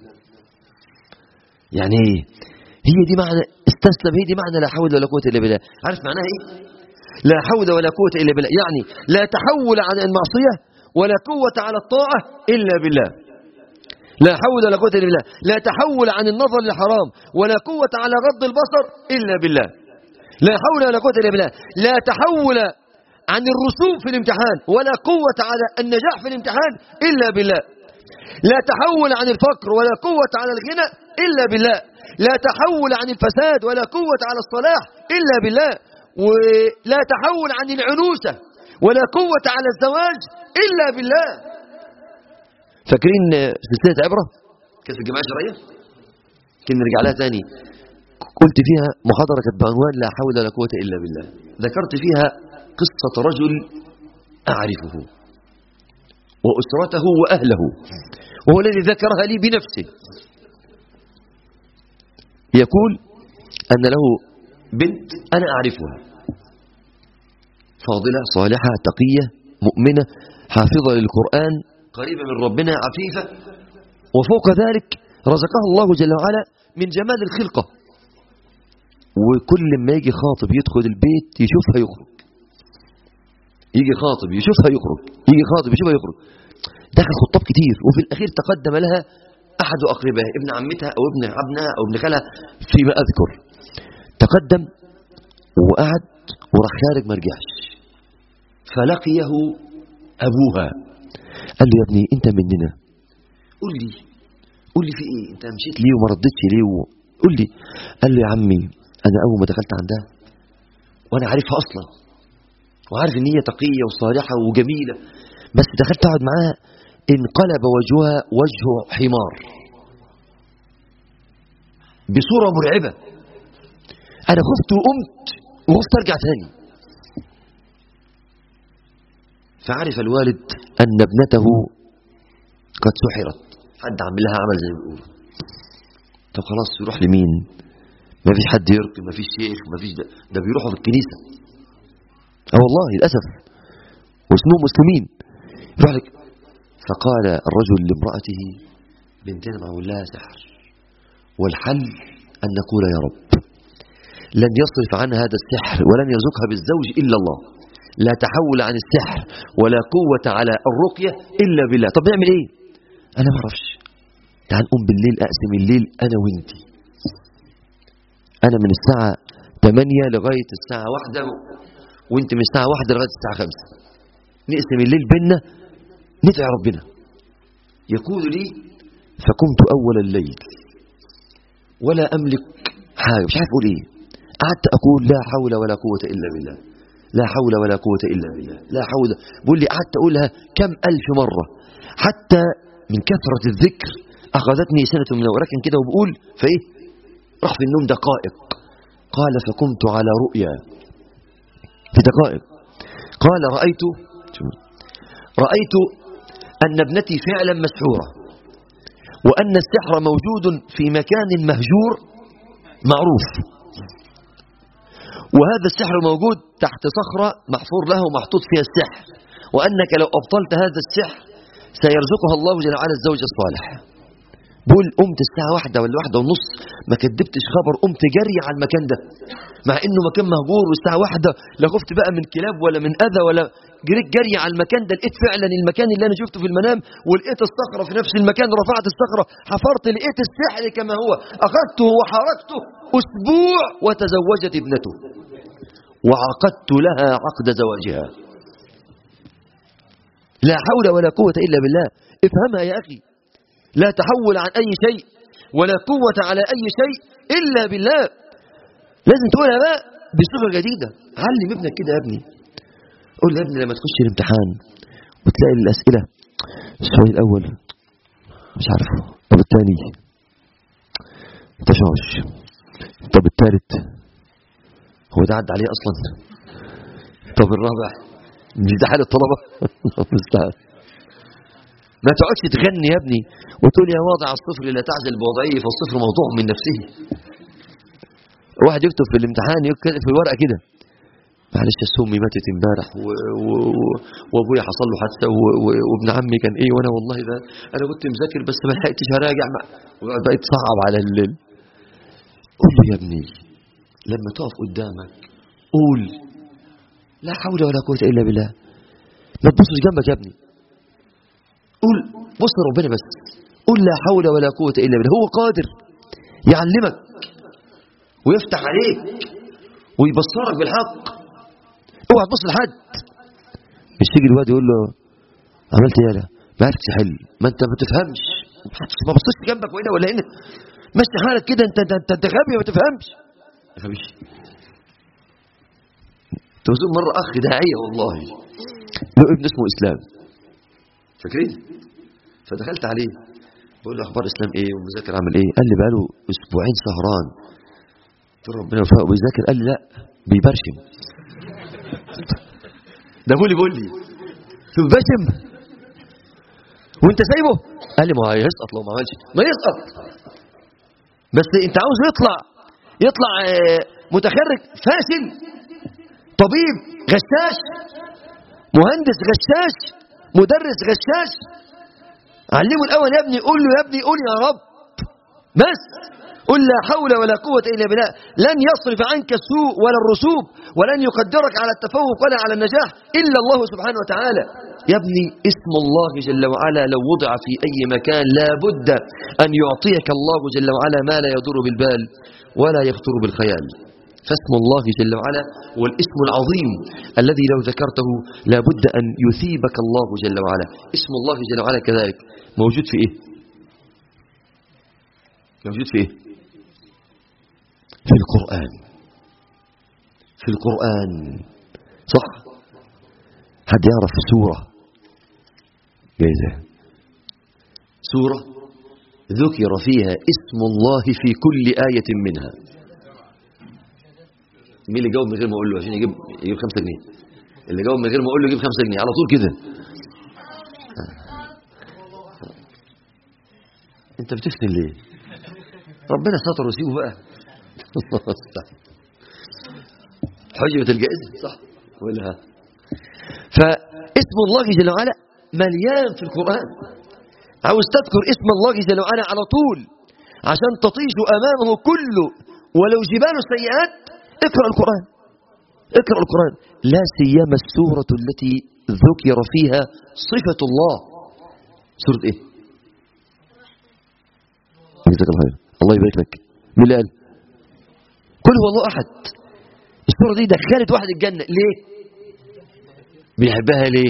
يعني ايه هي دي معنى استسلم هي دي معنى لا حول ولا قوة إلا بالله عارف معناها ايه لا حول ولا قوة إلا بالله يعني لا تحول عن المعصية ولا قوة على الطاعة إلا بالله لا حول ولا قوة إلا بالله لا تحول عن النظر للحرام ولا قوة على غض البصر إلا بالله لا حول ولا قوة إلا بالله لا تحول عن الرسوب في الامتحان ولا قوة على النجاح في الامتحان إلا بالله لا تحول عن الفقر ولا قوة على الغنى إلا بالله لا تحول عن الفساد ولا قوة على الصلاح إلا بالله ولا تحول عن العنوسة ولا قوة على الزواج إلا بالله فاكرين سلسلة عبرة كانت في الجماعة الشرعية كنا نرجع لها تاني قلت فيها محاضرة كانت بعنوان لا حول ولا قوة إلا بالله ذكرت فيها قصة رجل أعرفه وأسرته وأهله وهو الذي ذكرها لي بنفسه يقول أن له بنت أنا أعرفها فاضلة صالحة تقية مؤمنة حافظة للقرآن قريبة من ربنا عفيفة وفوق ذلك رزقها الله جل وعلا من جمال الخلقة وكل ما يجي خاطب يدخل البيت يشوفها يخرج يجي خاطب يشوفها يخرج يجي خاطب يشوفها يخرج دخل خطاب كتير وفي الأخير تقدم لها أحد أقربائها ابن عمتها أو ابن ابنها أو ابن خالها فيما أذكر تقدم وقعد وراح خارج ما رجعش فلقيه أبوها قال له يا ابني أنت مننا قول لي قول لي في إيه أنت مشيت ليه وما ردتش ليه و... قول لي قال له يا عمي أنا أول ما دخلت عندها وأنا عارفها أصلا وعارف ان هي تقية وصالحة وجميلة بس دخلت اقعد معاها انقلب وجهها وجه حمار بصورة مرعبة انا خفت وقمت وخفت ارجع تاني فعرف الوالد ان ابنته قد سحرت حد عمل لها عمل زي ما بيقولوا طب خلاص يروح لمين ما فيش حد يرقي ما فيش شيخ ما فيش ده, ده بيروحوا في الكنيسه اه والله للأسف واسمهم مسلمين يروح لك فقال الرجل لامرأته بنتنا معه لها سحر والحل أن نقول يا رب لن يصرف عنها هذا السحر ولن يرزقها بالزوج إلا الله لا تحول عن السحر ولا قوة على الرقية إلا بالله طب نعمل إيه أنا ما أعرفش تعال نقوم بالليل أقسم الليل أنا وإنتي أنا من الساعة 8 لغاية الساعة 1 وانت من الساعة واحدة لغاية الساعة خمسة نقسم الليل بينا ندعي ربنا يقول لي فقمت أول الليل ولا أملك حاجة مش عارف أقول إيه قعدت أقول لا حول ولا قوة إلا بالله لا حول ولا قوة إلا بالله لا حول بقول لي قعدت أقولها كم ألف مرة حتى من كثرة الذكر أخذتني سنة من ولكن كده وبقول فإيه راح في النوم دقائق قال فقمت على رؤيا في دقائق قال رأيت رأيت أن ابنتي فعلا مسحورة وأن السحر موجود في مكان مهجور معروف وهذا السحر موجود تحت صخرة محفور له ومحطوط فيها السحر وأنك لو أبطلت هذا السحر سيرزقها الله جل وعلا الزوج الصالح بقول قمت الساعة واحدة ولا واحدة ونص ما كدبتش خبر قمت جري على المكان ده مع انه مكان مهجور والساعة واحدة لا خفت بقى من كلاب ولا من اذى ولا جريت جري على المكان ده لقيت فعلا المكان اللي انا شفته في المنام ولقيت الصخرة في نفس المكان رفعت الصخرة حفرت لقيت السحر كما هو اخذته وحركته اسبوع وتزوجت ابنته وعقدت لها عقد زواجها لا حول ولا قوة إلا بالله افهمها يا أخي لا تحول عن أي شيء ولا قوة على أي شيء إلا بالله لازم تقولها بقى بصيغة جديدة علم ابنك كده يا ابني قول له يا ابني لما تخش الامتحان وتلاقي الأسئلة السؤال الأول مش عارفه طب الثاني تشوش طب الثالث هو ده عدى عليه أصلا طب الرابع مش ده حال الطلبة مستعد ما تقعدش تغني يا ابني وتقول يا واضع الصفر لا تعزل بوضعيه فالصفر موضوع من نفسه واحد يكتب في الامتحان يكتب في الورقه كده معلش امي ماتت امبارح وابويا حصل له حادثه وابن عمي كان ايه وانا والله ده انا كنت مذاكر بس ما لحقتش هراجع بقيت صعب على الليل قول له يا ابني لما تقف قدامك قول لا حول ولا قوه الا بالله ما تبصش جنبك يا ابني قول بص ربنا بس قول لا حول ولا قوة إلا بالله هو قادر يعلمك ويفتح عليك ويبصرك بالحق اوعى تبص لحد مش تيجي الواد يقول له عملت ايه لا ما عرفتش تحل ما انت ما تفهمش ما بصيتش جنبك وهنا ولا هنا ماشي حالك كده انت انت انت غبي ما تفهمش ما تفهمش توزون مرة أخ داعية والله له ابن اسمه إسلام فاكرين فدخلت عليه بقول له اخبار اسلام ايه والمذاكر عامل ايه قال لي بقاله اسبوعين سهران قلت له ربنا يوفقه بيذاكر قال لي لا بيبرشم ده بقول لي بقول لي بيبرشم وانت سايبه قال لي ما هيسقط لو ما عملش ما يسقط بس انت عاوز يطلع يطلع متخرج فاشل طبيب غشاش مهندس غشاش مدرس غشاش علمه الأول يا ابني قول له يا ابني قول يا رب بس قل لا حول ولا قوة إلا بالله لن يصرف عنك السوء ولا الرسوب ولن يقدرك على التفوق ولا على النجاح إلا الله سبحانه وتعالى يا ابني اسم الله جل وعلا لو وضع في أي مكان لا بد أن يعطيك الله جل وعلا ما لا يضر بالبال ولا يخطر بالخيال فاسم الله جل وعلا هو الاسم العظيم الذي لو ذكرته لابد أن يثيبك الله جل وعلا اسم الله جل وعلا كذلك موجود في إيه موجود في إيه في القرآن في القرآن صح حد يعرف سورة جايزة سورة ذكر فيها اسم الله في كل آية منها مين اللي جاوب من غير ما اقول له عشان يجيب يجيب 5 جنيه اللي جاوب من غير ما اقول له يجيب 5 جنيه على طول كده انت بتفتن ليه ربنا ستر وسيبه بقى حجبة الجائزة صح ولا فاسم الله جل وعلا مليان في القرآن عاوز تذكر اسم الله جل وعلا على طول عشان تطيش أمامه كله ولو جبال السيئات اقرأ القرآن اقرأ القرآن لا سيما السورة التي ذكر فيها صفة الله سورة ايه جزاك الله خير الله يبارك لك مين اللي قال قل هو الله احد السورة دي دخلت واحد الجنة ليه بيحبها ليه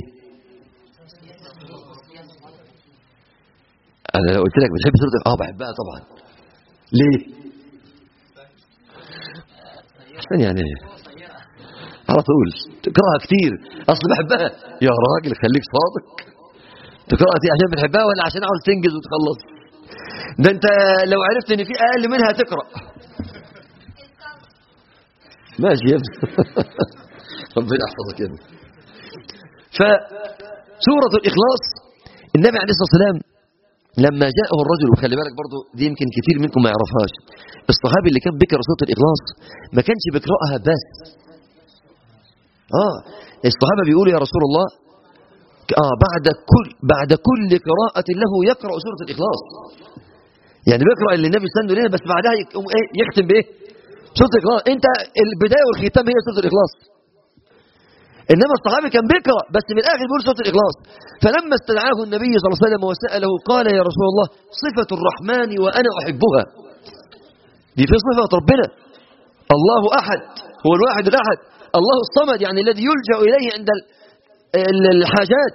انا لو قلت لك بتحب سوره اه بحبها طبعا ليه عشان يعني على طول تقراها كتير اصل بحبها يا راجل خليك صادق تقراها كتير عشان بتحبها ولا عشان عاوز تنجز وتخلص ده انت لو عرفت ان في اقل منها تقرا ماشي يا ابني ربنا يحفظك يا ابني فسورة الإخلاص النبي عليه الصلاة والسلام لما جاءه الرجل وخلي بالك برضو دي يمكن كتير منكم ما يعرفهاش الصحابي اللي كان بيقرا سورة الإخلاص ما كانش بيقراها بس اه الصحابة بيقولوا يا رسول الله اه بعد كل بعد كل قراءة له يقرأ سورة الإخلاص يعني بيقرأ اللي النبي سنده لنا بس بعدها يقوم ايه يختم بايه سورة الإخلاص انت البداية والختام هي سورة الإخلاص انما الصحابي كان بيقرأ بس من الاخر بيقول سورة الإخلاص فلما استدعاه النبي صلى الله عليه وسلم وسأله قال يا رسول الله صفة الرحمن وأنا أحبها دي في صفة ربنا الله أحد هو الواحد الأحد الله الصمد يعني الذي يلجأ إليه عند الحاجات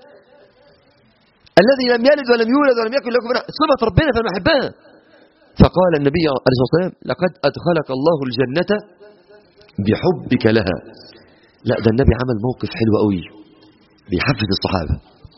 الذي لم يلد ولم يولد ولم يكن له كفوا صفة ربنا فأنا أحبها فقال النبي عليه الصلاة والسلام لقد أدخلك الله الجنة بحبك لها لا ده النبي عمل موقف حلو قوي بيحفز الصحابة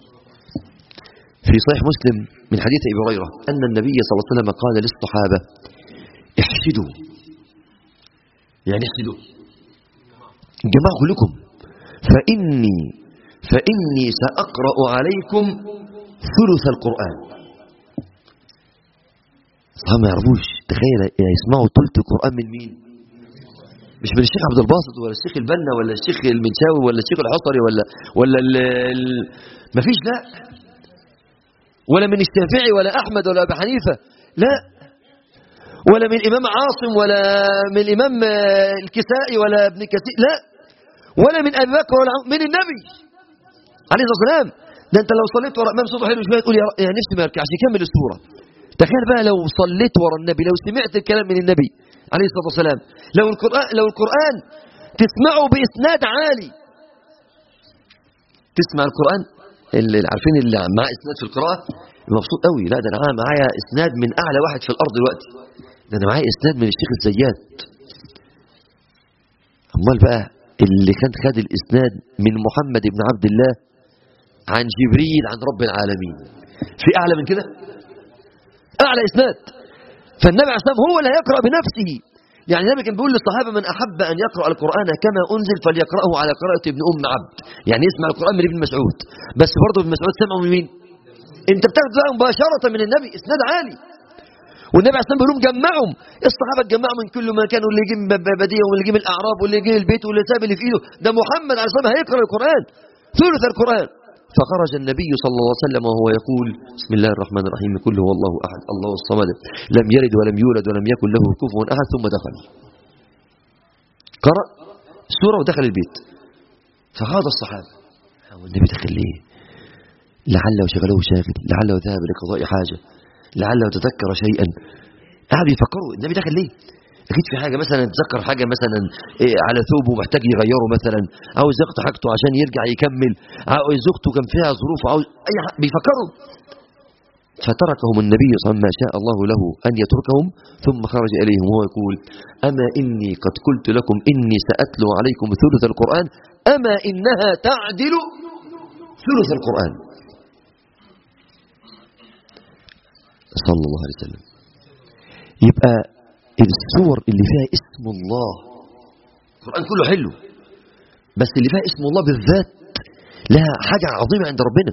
في صحيح مسلم من حديث أبي هريرة أن النبي صلى الله عليه وسلم قال للصحابة احشدوا يعني احشدوا جماعة كلكم فإني فإني سأقرأ عليكم ثلث القرآن صحابة ما يعرفوش تخيل يسمعوا ثلث القرآن من مين مش من الشيخ عبد الباسط ولا الشيخ البنا ولا الشيخ المنشاوي ولا الشيخ الحصري ولا ولا ال ال مفيش لا ولا من الشافعي ولا احمد ولا ابي حنيفه لا ولا من الامام عاصم ولا من الامام الكسائي ولا ابن كثير لا ولا من ابي بكر ولا من النبي عليه الصلاه والسلام ده انت لو صليت ورا امام صوته حلو شويه تقول يا يعني نفسي ما يركعش يكمل السوره تخيل بقى لو صليت ورا النبي لو سمعت الكلام من النبي عليه الصلاة والسلام لو القرآن, لو القرآن تسمعه بإسناد عالي تسمع القرآن اللي عارفين اللي معاه إسناد في القراءة مبسوط قوي لا ده أنا معايا إسناد من أعلى واحد في الأرض دلوقتي ده أنا معايا إسناد من الشيخ الزيات أمال بقى اللي كان خد الإسناد من محمد بن عبد الله عن جبريل عن رب العالمين في أعلى من كده أعلى إسناد فالنبي عليه الصلاة هو اللي هيقرأ بنفسه يعني النبي كان بيقول للصحابة من أحب أن يقرأ القرآن كما أنزل فليقرأه على قراءة ابن أم عبد يعني يسمع القرآن من ابن مسعود بس برضه ابن مسعود سمعه من مين انت بتاخد بقى مباشرة من النبي اسناد عالي والنبي عليه الصلاة والسلام بيقول لهم جمعهم الصحابة اتجمعوا من كل مكان واللي يجي من بديه واللي يجي من الأعراب واللي يجي من البيت واللي ساب اللي في إيده ده محمد عليه الصلاة والسلام هيقرأ القرآن ثلث القرآن فخرج النبي صلى الله عليه وسلم وهو يقول بسم الله الرحمن الرحيم كل هو الله أحد الله الصمد لم يلد ولم يولد ولم يكن له كفوا أحد ثم دخل قرأ السورة ودخل البيت فخاض الصحابة هو النبي دخل ليه لعله شغله شاغل لعله ذهب لقضاء حاجة لعله تذكر شيئا قاعد يفكروا النبي دخل ليه اكيد في حاجه مثلا تذكر حاجه مثلا إيه على ثوبه محتاج يغيره مثلا عاوز يقطع حاجته عشان يرجع يكمل عاوز زوجته كان فيها ظروف عاوز اي حاجة بيفكروا فتركهم النبي صلى الله عليه وسلم ما شاء الله له ان يتركهم ثم خرج اليهم وهو يقول اما اني قد قلت لكم اني ساتلو عليكم ثلث القران اما انها تعدل ثلث القران صلى الله عليه وسلم يبقى السور اللي فيها اسم الله القرآن كله حلو بس اللي فيها اسم الله بالذات لها حاجة عظيمة عند ربنا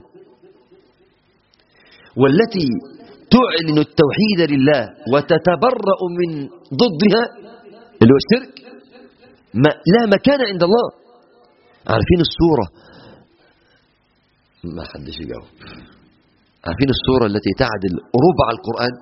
والتي تعلن التوحيد لله وتتبرأ من ضدها اللي هو الشرك ما لا مكان عند الله عارفين السورة ما حدش يجاوب عارفين السورة التي تعدل ربع القرآن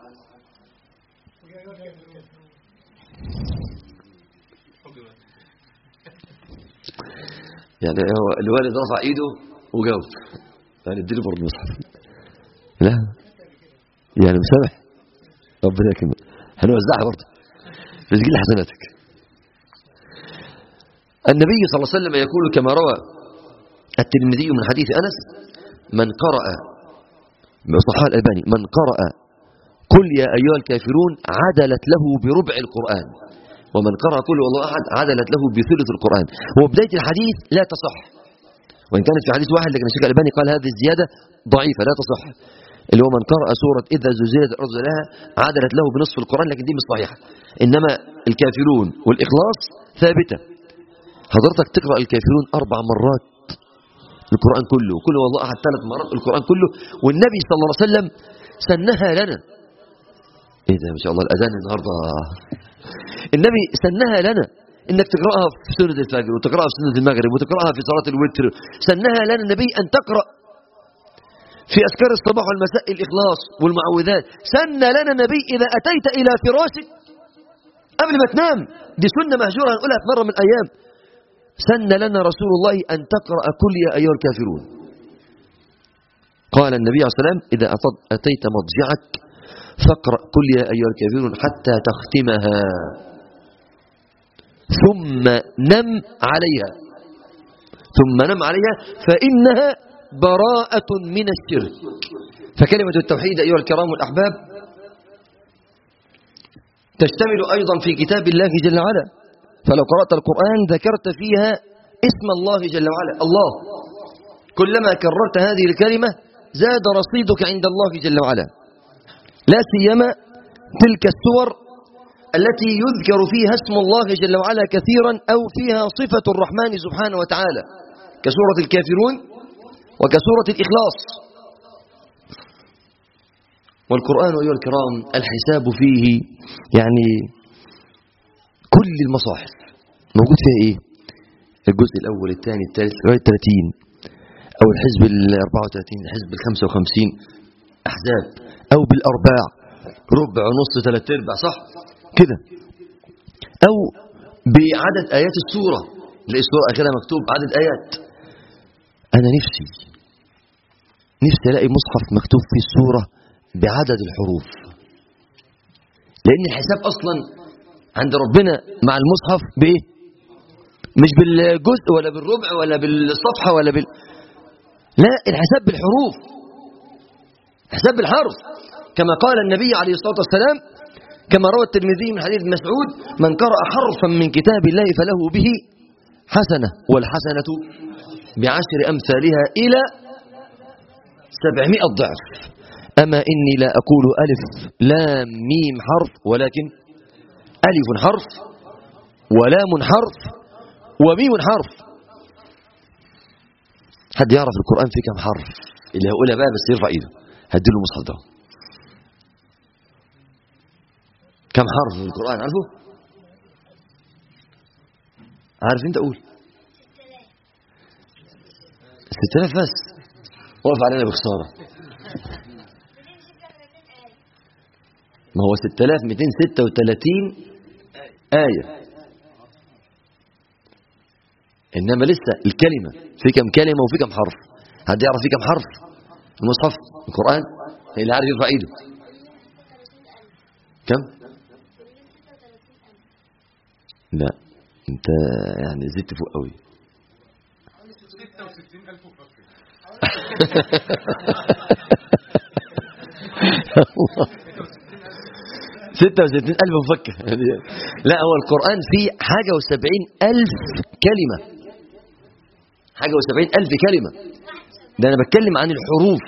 يعني هو الوالد رفع ايده وجاوب يعني اديله برضه المصحف لا يعني مسامح ربنا يكرمك هنوزعها برضه في سجل حسناتك النبي صلى الله عليه وسلم يقول كما روى الترمذي من حديث أنس من قرأ صحاح الألباني من قرأ قل يا أيها الكافرون عدلت له بربع القرآن ومن قرأ قل والله أحد عدلت له بثلث القرآن وبداية الحديث لا تصح وإن كانت في حديث واحد لكن الشيخ الألباني قال هذه الزيادة ضعيفة لا تصح اللي هو من قرأ سورة إذا زلزلت الأرض لها عدلت له بنصف القرآن لكن دي مش صحيحة إنما الكافرون والإخلاص ثابتة حضرتك تقرأ الكافرون أربع مرات القرآن كله كله والله أحد ثلاث مرات القرآن كله والنبي صلى الله عليه وسلم سنها لنا ايه ده ما شاء الله الأذان النهاردة النبي سنها لنا انك تقرأها في سنة الفجر وتقرأها في سنة المغرب وتقرأها في صلاة الوتر سنها لنا النبي أن تقرأ في أذكار الصباح والمساء الإخلاص والمعوذات سن لنا النبي إذا أتيت إلى فراشك قبل ما تنام دي سنة مهجورة هنقولها في مرة من الأيام سن لنا رسول الله أن تقرأ كل يا أيها الكافرون قال النبي عليه الصلاة والسلام إذا أتيت مضجعك فاقرأ كل يا أيها الكافرون حتى تختمها ثم نم عليها ثم نم عليها فإنها براءة من الشرك فكلمة التوحيد أيها الكرام الأحباب تشتمل أيضا في كتاب الله جل وعلا فلو قرأت القرآن ذكرت فيها اسم الله جل وعلا الله كلما كررت هذه الكلمة زاد رصيدك عند الله جل وعلا لا سيما تلك السور التي يذكر فيها اسم الله جل وعلا كثيرا أو فيها صفة الرحمن سبحانه وتعالى كسورة الكافرون وكسورة الإخلاص والقرآن أيها الكرام الحساب فيه يعني كل المصاحف موجود فيها إيه الجزء الأول الثاني الثالث لغاية 30 أو الحزب ال 34 الحزب ال 55 أحزاب أو بالأرباع ربع نص ثلاث أرباع صح كده أو بعدد آيات السورة تلاقي السورة آخرها مكتوب عدد آيات أنا نفسي نفسي ألاقي مصحف مكتوب فيه السورة بعدد الحروف لأن الحساب أصلا عند ربنا مع المصحف بإيه مش بالجزء ولا بالربع ولا بالصفحة ولا بال لا الحساب بالحروف حساب بالحرف كما قال النبي عليه الصلاة والسلام كما روى الترمذي من حديث مسعود من قرأ حرفا من كتاب الله فله به حسنة والحسنة بعشر أمثالها إلى سبعمائة ضعف أما إني لا أقول ألف لام ميم حرف ولكن ألف حرف ولام حرف وميم حرف حد يعرف القرآن فيه كم حرف اللي هيقولها بقى بس يرفع ايده هديله المصحف ده كم حرف في القرآن عارفه عارف انت قول 6000 بس وقف علينا بخسارة ما هو 6236 آية إنما لسه الكلمة في كم كلمة وفي كم حرف حد يعرف في كم حرف المصحف القرآن اللي عارف يرفع ايده كم لا انت يعني زدت فوق قوي 66 ألف مفكر لا هو القرآن فيه حاجة وسبعين ألف كلمة حاجة وسبعين ألف كلمة ده أنا بتكلم عن الحروف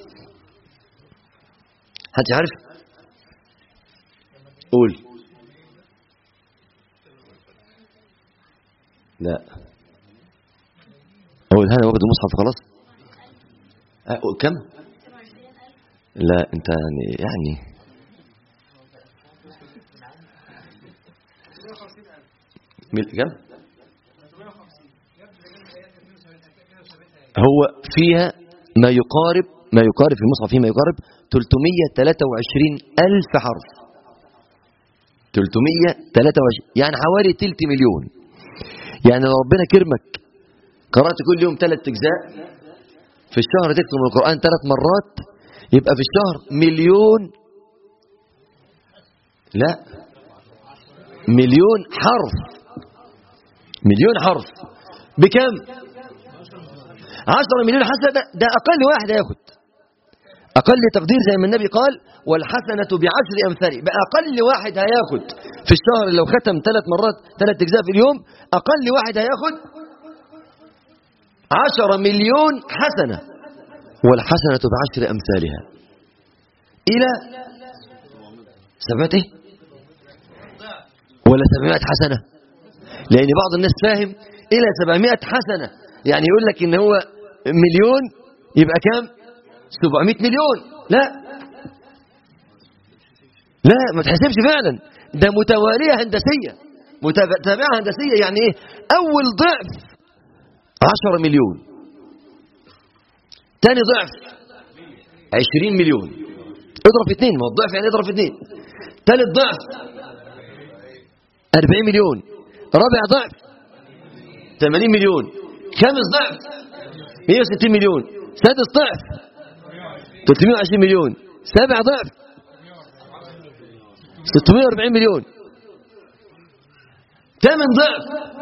حد عارف قول لا أقول هذا واخد المصحف خلاص أقول كم لا انت يعني يعني كم هو فيها ما يقارب ما يقارب في المصحف فيه ما يقارب 323 ألف حرف 323 يعني حوالي تلت مليون يعني لو ربنا كرمك قرأت كل يوم ثلاث أجزاء في الشهر تكتب القرآن ثلاث مرات يبقى في الشهر مليون لا مليون حرف مليون حرف بكم 10 مليون حسنة ده, ده أقل واحد هياخد أقل تقدير زي ما النبي قال والحسنة بعشر أمثالها بقى أقل واحد هياخد في الشهر لو ختم ثلاث مرات ثلاث أجزاء في اليوم أقل واحد هياخد عشر مليون حسنة والحسنة بعشر أمثالها إلى سبعة إيه؟ ولا سبعمائة حسنة لأن بعض الناس فاهم إلى سبعمائة حسنة يعني يقول لك إن هو مليون يبقى كام 700 مليون لا لا ما تحسبش فعلا ده متوالية هندسية متابعة هندسية يعني ايه اول ضعف 10 مليون ثاني ضعف 20 مليون اضرب في اثنين ما هو الضعف يعني اضرب في اثنين ثالث ضعف 40 مليون رابع ضعف 80 مليون خامس ضعف 160 مليون سادس ضعف 320 مليون سابع ضعف 640 مليون ثامن ضعف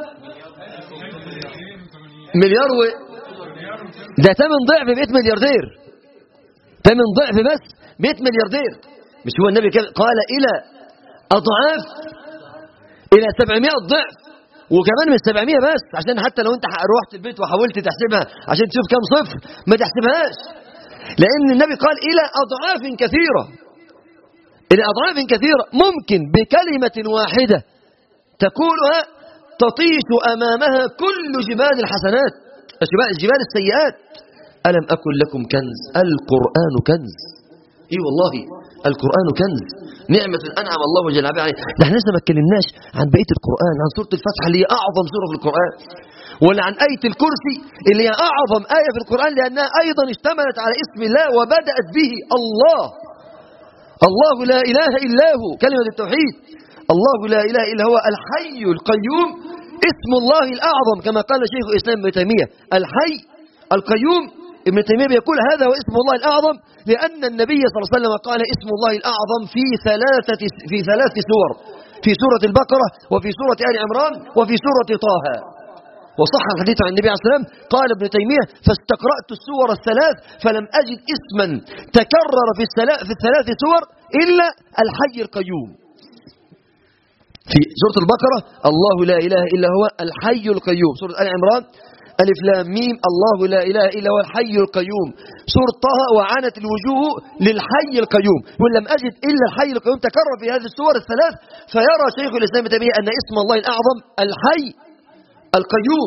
مليار و ده ثامن ضعف بقيت ملياردير ثامن ضعف بس بقيت ملياردير مش هو النبي قال الى اضعاف الى 700 ضعف وكمان مش 700 بس عشان حتى لو انت روحت البيت وحاولت تحسبها عشان تشوف كام صفر ما تحسبهاش لأن النبي قال إلى أضعاف كثيرة إلى أضعاف كثيرة ممكن بكلمة واحدة تقولها تطيش أمامها كل جبال الحسنات جبال السيئات ألم أكن لكم كنز القرآن كنز إي والله القرآن كنز نعمة أنعم الله جل وعلا عليها ده احنا لسه ما اتكلمناش عن بقية القرآن عن سورة الفتح اللي هي أعظم سورة في القرآن ولا عن آية الكرسي اللي هي أعظم آية في القرآن لأنها أيضا اشتملت على اسم الله وبدأت به الله الله لا إله إلا هو كلمة التوحيد الله لا إله إلا هو الحي القيوم اسم الله الأعظم كما قال شيخ الإسلام ابن تيمية الحي القيوم ابن تيمية يقول هذا هو اسم الله الأعظم لأن النبي صلى الله عليه وسلم قال اسم الله الأعظم في ثلاثة في ثلاث سور في سورة البقرة وفي سورة آل عمران وفي سورة طه وصح الحديث عن النبي عليه الصلاة والسلام قال ابن تيمية فاستقرأت السور الثلاث فلم أجد اسما تكرر في, في الثلاث سور إلا الحي القيوم في سورة البقرة الله لا إله إلا هو الحي القيوم سورة آل عمران ألف لام ميم الله لا إله إلا هو الحي القيوم سورة طه وعانت الوجوه للحي القيوم ولم أجد إلا الحي القيوم تكرر في هذه السور الثلاث فيرى شيخ الإسلام تيمية أن اسم الله الأعظم الحي القيوم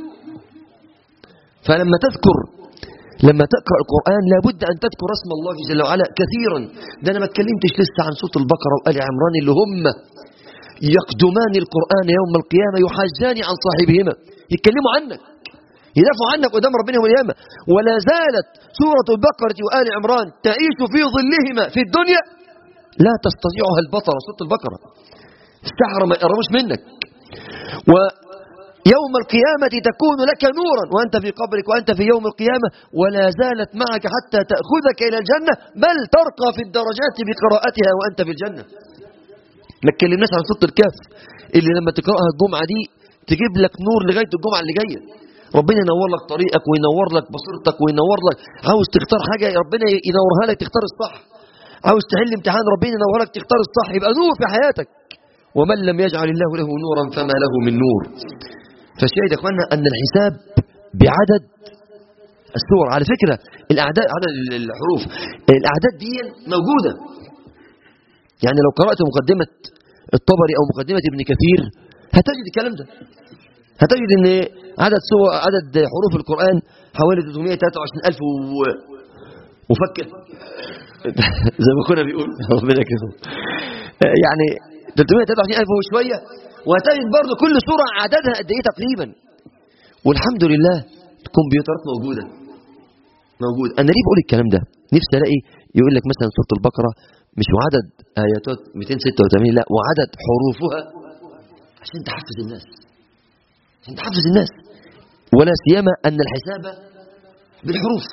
فلما تذكر لما تقرأ القرآن لابد أن تذكر اسم الله جل وعلا كثيرا ده أنا ما اتكلمتش لسه عن صوت البقرة وآل عمران اللي هم يقدمان القرآن يوم القيامة يحاجان عن صاحبهما يتكلموا عنك يدافعوا عنك قدام ربنا يوم القيامة ولا زالت سورة البقرة وآل عمران تعيش في ظلهما في الدنيا لا تستطيعها البطرة سورة البقرة السحرة ما يقربوش منك و يوم القيامة تكون لك نورا وأنت في قبرك وأنت في يوم القيامة ولا زالت معك حتى تأخذك إلى الجنة بل ترقى في الدرجات بقراءتها وأنت في الجنة ما تكلمناش عن سورة الكهف اللي لما تقرأها الجمعة دي تجيب لك نور لغاية الجمعة اللي جاية ربنا ينور لك طريقك وينور لك بصيرتك وينور لك عاوز تختار حاجة ربنا ينورها لك تختار الصح عاوز تحل امتحان ربنا ينورها لك تختار الصح يبقى نور في حياتك ومن لم يجعل الله له نورا فما له من نور فالشاهد يا اخوانا ان الحساب بعدد السور على فكرة الاعداد عدد الحروف الاعداد دي موجودة يعني لو قرأت مقدمة الطبري او مقدمة ابن كثير هتجد الكلام ده هتجد ان عدد سور عدد حروف القرآن حوالي 323 ألف و... وفكة زي ما كنا بيقول ربنا يكرمه يعني 323 ألف وشوية وهتجد برضه كل سورة عددها قد ايه تقريبا والحمد لله الكمبيوترات موجودة موجود انا ليه بقول الكلام ده نفسي الاقي يقول لك مثلا سورة البقرة مش وعدد اياتات 286 لا وعدد حروفها عشان تحفز الناس عشان تحفز الناس ولا سيما ان الحساب بالحروف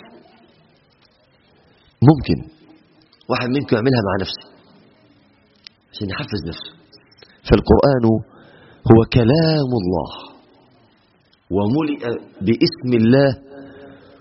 ممكن واحد منكم يعملها مع نفسه عشان يحفز نفسه فالقرآن هو كلام الله وملئ باسم الله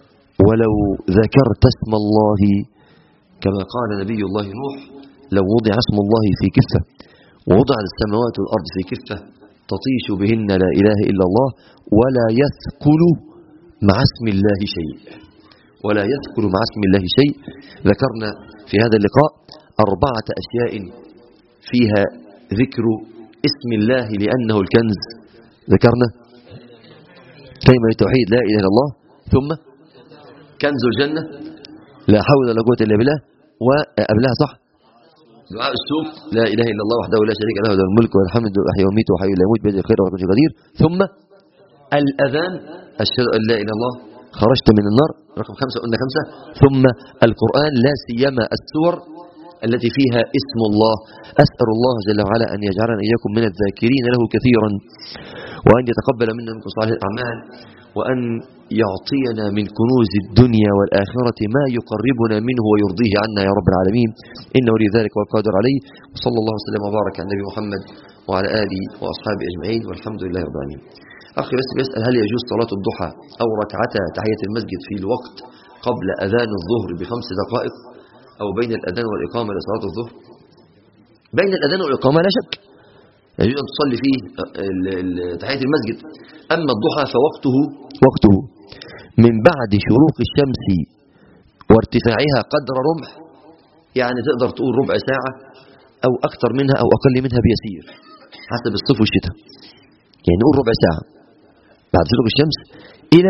ولو ذكرت اسم الله كما قال نبي الله نوح لو وضع اسم الله في كفة ووضع السماوات والأرض في كفة تطيش بهن لا إله إلا الله ولا يثقل مع اسم الله شيء ولا يذكر مع اسم الله شيء ذكرنا في هذا اللقاء أربعة أشياء فيها ذكر اسم الله لأنه الكنز ذكرنا كلمة التوحيد لا إله إلا الله ثم كنز الجنة لا حول ولا قوة إلا بالله وقبلها صح دعاء السوق لا إله إلا الله وحده لا شريك له له الملك والحمد يحيي ويميت وحي لا يموت بيده الخير وكل قدير ثم الأذان أشهد أن لا إله إلا الله خرجت من النار رقم خمسة قلنا خمسة ثم القرآن لا سيما السور التي فيها اسم الله أسأل الله جل وعلا أن يجعلنا إياكم من الذاكرين له كثيرا وأن يتقبل منا منكم صالح الأعمال وأن يعطينا من كنوز الدنيا والآخرة ما يقربنا منه ويرضيه عنا يا رب العالمين إنه لذلك والقادر عليه وصلى الله وسلم وبارك على النبي محمد وعلى آله وأصحابه أجمعين والحمد لله رب العالمين أخي بس بيسأل هل يجوز صلاة الضحى أو ركعتا تحية المسجد في الوقت قبل أذان الظهر بخمس دقائق أو بين الأذان والإقامة لصلاة الظهر بين الأذان والإقامة لا شك يجوز أن تصلي فيه تحية المسجد أما الضحى فوقته وقته من بعد شروق الشمس وارتفاعها قدر رمح يعني تقدر تقول ربع ساعة أو أكثر منها أو أقل منها بيسير حسب الصيف والشتاء يعني نقول ربع ساعة بعد شروق الشمس إلى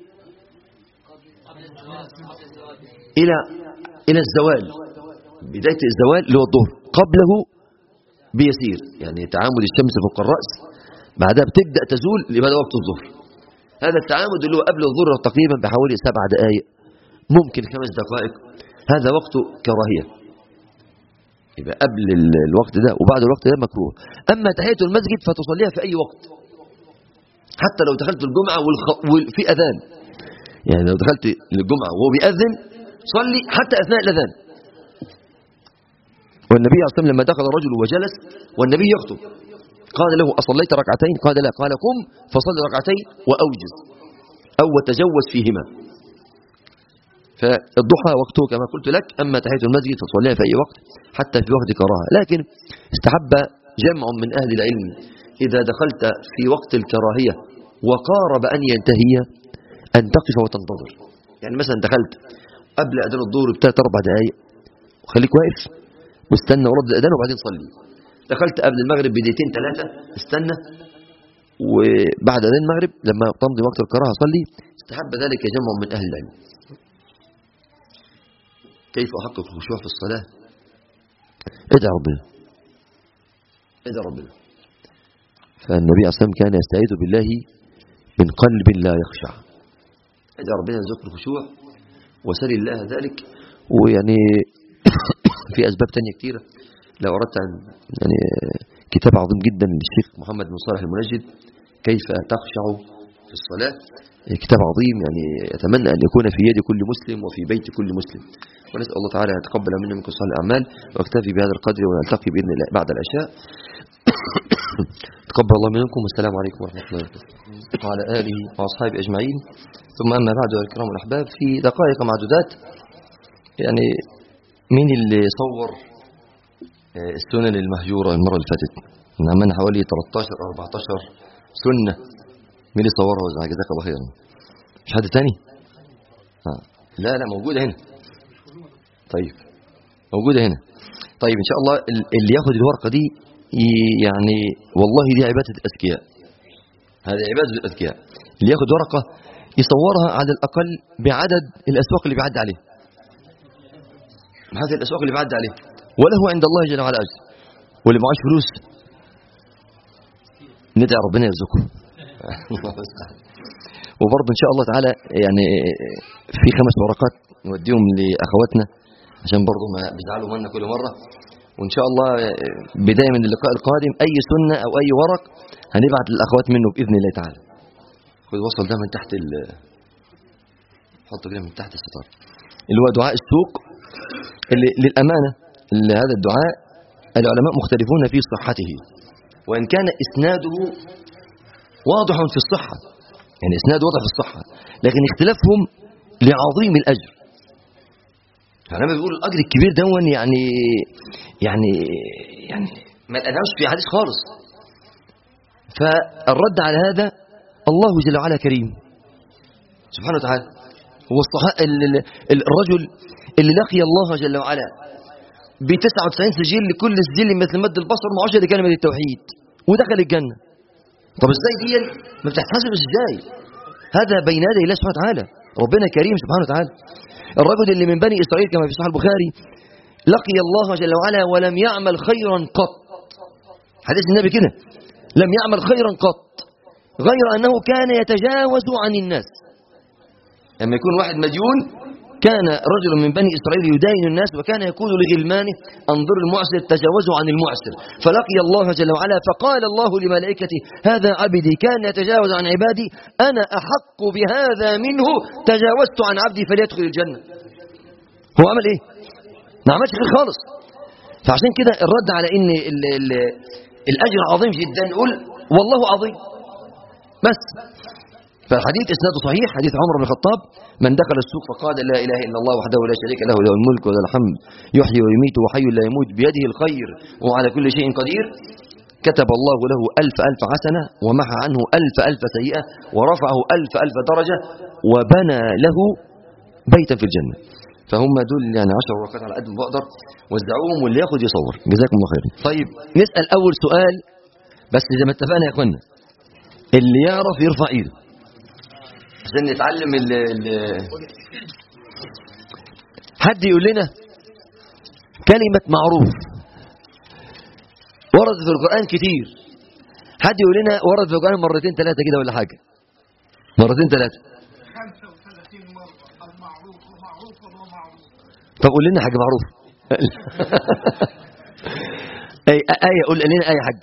إلى إلى الزوال بداية الزوال اللي هو الظهر قبله بيسير يعني تعامد الشمس فوق الرأس بعدها بتبدأ تزول لماذا وقت الظهر هذا التعامد اللي هو قبل الظهر تقريبا بحوالي سبع دقائق ممكن خمس دقائق هذا وقت كراهية يبقى قبل الوقت ده وبعد الوقت ده مكروه أما تحية المسجد فتصليها في أي وقت حتى لو دخلت الجمعة والخ... وفي أذان يعني لو دخلت الجمعة وهو بيأذن صلي حتى أثناء الأذان والنبي عليه الصلاة والسلام لما دخل الرجل وجلس والنبي يخطب قال له أصليت ركعتين قال لا قال قم فصل ركعتين وأوجز أو وتجوز فيهما فالضحى وقته كما قلت لك أما تحية المسجد فتصليها في أي وقت حتى في وقت كراهة لكن استحب جمع من أهل العلم إذا دخلت في وقت الكراهية وقارب أن ينتهي أن تقف وتنتظر يعني مثلا دخلت قبل أذان الظهر بثلاث أربع دقائق وخليك واقف واستنى ورد الأذان وبعدين صلي دخلت قبل المغرب بدقيقتين ثلاثة استنى وبعد أذان المغرب لما تمضي وقت الكراهة صلي استحب ذلك جمع من أهل العلم كيف أحقق الخشوع في الصلاة ادعى ربنا ادعى ربنا فالنبي عليه الصلاة كان يستعيذ بالله من قلب لا يخشع ادعى ربنا يرزقك الخشوع وسل الله ذلك ويعني في أسباب تانية كتيرة لو أردت أن يعني كتاب عظيم جدا للشيخ محمد بن صالح المنجد كيف تخشع في الصلاة كتاب عظيم يعني أتمنى أن يكون في يد كل مسلم وفي بيت كل مسلم ونسأل الله تعالى أن يتقبل منا منكم صالح الأعمال واكتفي بهذا القدر ونلتقي بإذن الله بعد العشاء تقبل الله منكم والسلام عليكم ورحمة الله وبركاته وعلى آله وأصحابه أجمعين ثم أما بعد يا الكرام والأحباب في دقائق معدودات يعني مين اللي صور السنن المهجورة المرة اللي فاتت عملنا حوالي 13 أو 14 سنة مين اللي صورها جزاك الله خيرا مش حد تاني آه. لا لا موجودة هنا طيب موجودة هنا طيب إن شاء الله اللي ياخد الورقة دي يعني والله دي عبادة الأذكياء هذه عبادة الأذكياء اللي ياخد ورقة يصورها على الأقل بعدد الأسواق اللي بيعدي عليه هذه الأسواق اللي بيعدي عليه وله عند الله جل وعلا أجر واللي معاش فلوس ندعي ربنا يرزقه وبرضه إن شاء الله تعالى يعني في خمس ورقات نوديهم لأخواتنا عشان برضه ما بيزعلوا منا كل مرة وإن شاء الله بداية من اللقاء القادم أي سنة أو أي ورق هنبعت للأخوات منه بإذن الله تعالى خد وصل ده من تحت ال حطه كده من تحت الستار اللي هو دعاء السوق اللي للأمانة اللي هذا الدعاء العلماء مختلفون في صحته وإن كان إسناده واضح في الصحة يعني إسناد واضح في الصحة لكن اختلافهم لعظيم الأجر فلما بيقول الأجر الكبير دون يعني يعني يعني ما لقناهوش في حديث خالص فالرد على هذا الله جل وعلا كريم سبحانه وتعالى هو الصحاء الرجل اللي لقي الله جل وعلا ب 99 سجل لكل سجل مثل مد البصر مع عشر كلمة التوحيد ودخل الجنة طب ازاي دي ما بتحتسب ازاي هذا بين يدي الله سبحانه وتعالى ربنا كريم سبحانه وتعالى الرجل اللي من بني إسرائيل كما في صحيح البخاري لقي الله جل وعلا ولم يعمل خيرا قط حديث النبي كده لم يعمل خيرا قط غير أنه كان يتجاوز عن الناس لما يكون واحد مديون كان رجل من بني إسرائيل يداين الناس وكان يقول لغلمانه انظر المعسر تجاوزوا عن المعسر فلقي الله جل وعلا فقال الله لملائكته هذا عبدي كان يتجاوز عن عبادي أنا أحق بهذا منه تجاوزت عن عبدي فليدخل الجنة هو عمل إيه؟ ما عملش خير خالص فعشان كده الرد على إن ال ال الأجر عظيم جدا نقول والله عظيم بس فالحديث اسناده صحيح حديث عمر بن الخطاب من دخل السوق فقال لا اله الا الله وحده لا شريك له له الملك وله الحمد يحيي ويميت وحي لا يموت بيده الخير وعلى كل شيء قدير كتب الله له ألف ألف حسنة ومحى عنه ألف ألف سيئة ورفعه ألف ألف درجة وبنى له بيتا في الجنة فهم دول يعني عشر ورقات على قد ما بقدر وزعوهم واللي ياخد يصور جزاكم الله خير طيب نسأل أول سؤال بس زي ما اتفقنا يا اخوانا اللي يعرف يرفع ايده عشان نتعلم ال ال حد يقول لنا كلمة معروف وردت في القرآن كتير حد يقول لنا ورد في القرآن مرتين ثلاثة كده ولا حاجة مرتين ثلاثة 35 مرة المعروف ومعروف ومعروف طب قول لنا حاجة معروف أي آية قول لنا آية حاجة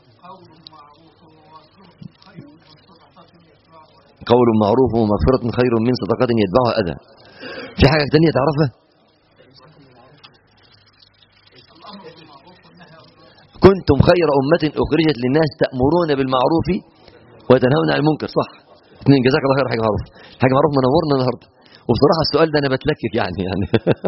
قول معروف قول معروف ومغفرة خير من صدقة يتبعها ومغفرة خير من صدقة يتبعها أذى في حاجة تانية تعرفها الأمر بالمعروف والنهي عن المنكر كنتم خير أمة أخرجت للناس تأمرون بالمعروف وتنهون عن المنكر صح اثنين جزاك الله خير حاجة معروف حاجة معروف منورنا النهاردة وبصراحة السؤال ده أنا بتلكك يعني يعني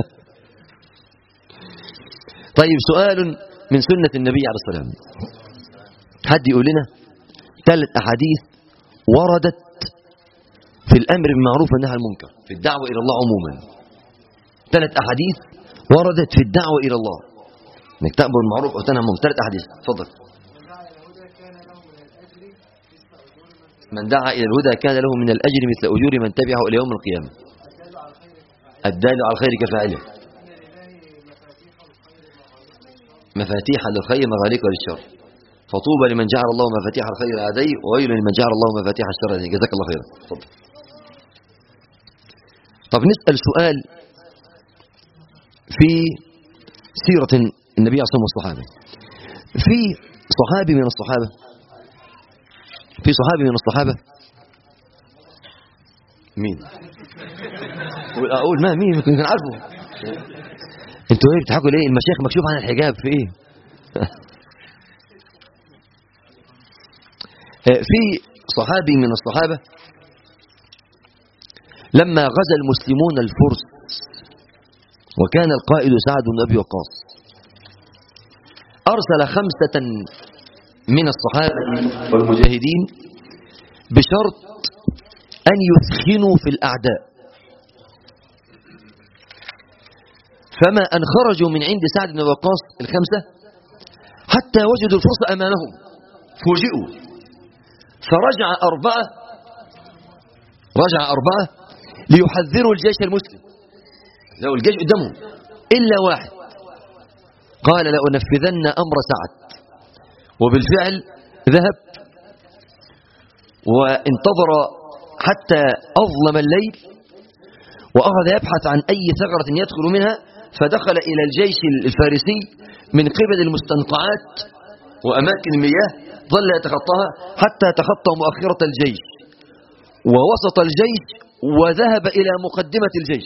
طيب سؤال من سنة النبي عليه الصلاة والسلام حد يقول لنا ثلاث أحاديث وردت في الأمر بالمعروف والنهي عن المنكر في الدعوة إلى الله عموما ثلاث أحاديث وردت في الدعوة إلى الله انك تأمر بالمعروف وتنهى عن المنكر ثلاث أحاديث اتفضل من دعا إلى الهدى كان له من الأجر مثل أجور من تبعه إلى يوم القيامة الدال على الخير كفاعله مفاتيح للخير مغاليق للشر فطوبى لمن جعل الله مفاتيح الخير لديه وويل لمن جعل الله مفاتيح الشر لديه جزاك الله خيرا اتفضل طب نسأل سؤال في سيرة النبي عليه الصلاة والسلام والصحابة في صحابي من الصحابة في صحابي من الصحابة مين أقول- اقول ما مين يمكن كان عارفه انتوا ايه بتضحكوا ليه المشايخ مكشوف عن الحجاب في ايه في صحابي من الصحابة لما غزا المسلمون الفرس وكان القائد سعد بن ابي وقاص ارسل خمسة من الصحابة والمجاهدين بشرط أن يثخنوا في الأعداء فما أن خرجوا من عند سعد بن وقاص الخمسة حتى وجدوا الفرصة أمامهم فوجئوا فرجع أربعة رجع أربعة ليحذروا الجيش المسلم لو الجيش قدامهم إلا واحد قال لأنفذن أمر سعد وبالفعل ذهب وانتظر حتى أظلم الليل وأخذ يبحث عن أي ثغرة يدخل منها فدخل إلى الجيش الفارسي من قبل المستنقعات وأماكن المياه ظل يتخطاها حتى تخطى مؤخرة الجيش ووسط الجيش وذهب إلى مقدمة الجيش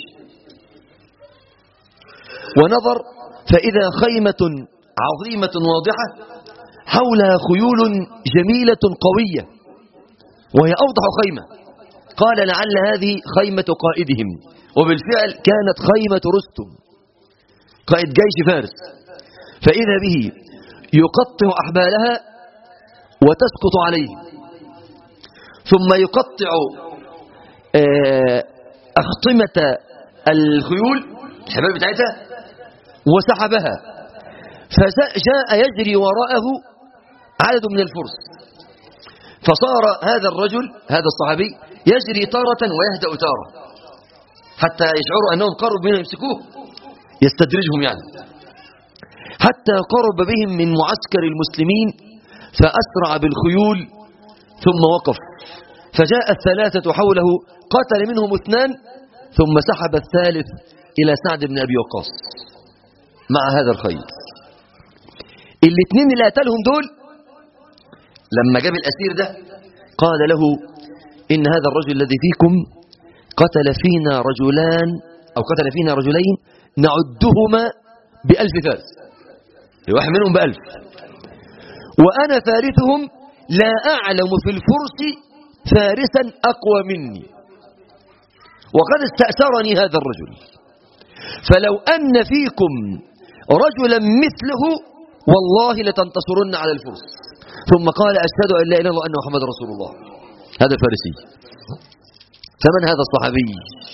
ونظر فإذا خيمة عظيمة واضحة حولها خيول جميلة قوية وهي أوضح خيمة قال لعل هذه خيمة قائدهم وبالفعل كانت خيمة رستم قائد جيش فارس فإذا به يقطع أحبالها وتسقط عليه ثم يقطع آه، أخطمة الخيول الحبال بتاعتها وسحبها فجاء يجري وراءه عدد من الفرس فصار هذا الرجل هذا الصحابي يجري تارة ويهدأ تارة حتى يشعروا أنهم قرب منهم يمسكوه يستدرجهم يعني حتى قرب بهم من معسكر المسلمين فأسرع بالخيول ثم وقف فجاء الثلاثة حوله قتل منهم اثنان ثم سحب الثالث إلى سعد بن أبي وقاص مع هذا الخيل الاثنين اللي قتلهم دول لما جاب الأسير ده قال له إن هذا الرجل الذي فيكم قتل فينا رجلان أو قتل فينا رجلين نعدهما بألف فارس واحد منهم بألف وأنا فارسهم لا أعلم في الفرس فارسا أقوى مني وقد استأثرني هذا الرجل فلو أن فيكم رجلا مثله والله لتنتصرن على الفرس ثم قال أشهد أن لا إله إلا الله أن محمد رسول الله هذا الفارسي فمن هذا الصحابي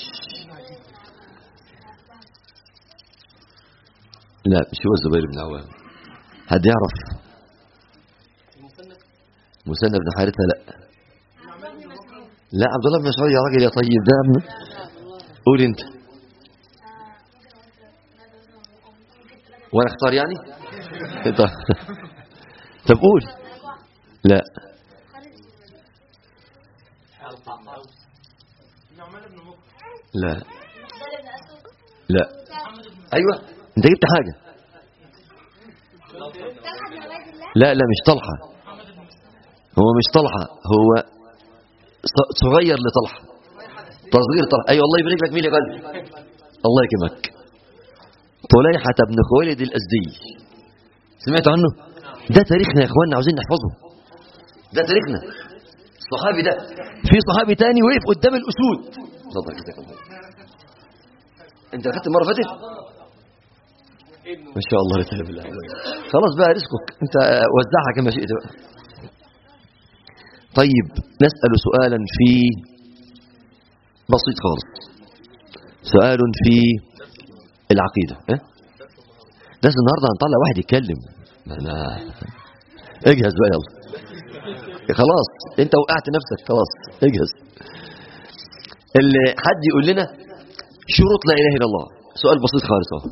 لا مش هو الزبير بن عوام حد يعرف مسنى بن حارثة لا لا عبد الله بن مسعود يا راجل يا طيب ده ابن قول انت وانا اختار يعني طب طب قول لا لا لا ايوه انت جبت حاجه لا لا مش طلحه هو مش طلحه هو ص- صغير لطلحه تصغير طلحه ايوه الله يبارك لك مين يا قلبي الله يكرمك طليحه بن خويلد الازدي سمعت عنه ده تاريخنا يا اخواننا عاوزين نحفظه ده تاريخنا الصحابي ده في صحابي تاني وقف قدام الاسود اتفضل كده كده. انت اخدت المره اللي فاتت ما شاء الله لا اله الا الله خلاص بقى رزقك انت وزعها كما شئت بقى طيب نسال سؤالا في بسيط خالص سؤال في العقيده اه؟ درس النهارده هنطلع واحد يتكلم ما انا اجهز بقى يلا خلاص انت وقعت نفسك خلاص اجهز اللي حد يقول لنا شروط لا اله الا الله سؤال بسيط خالص اهو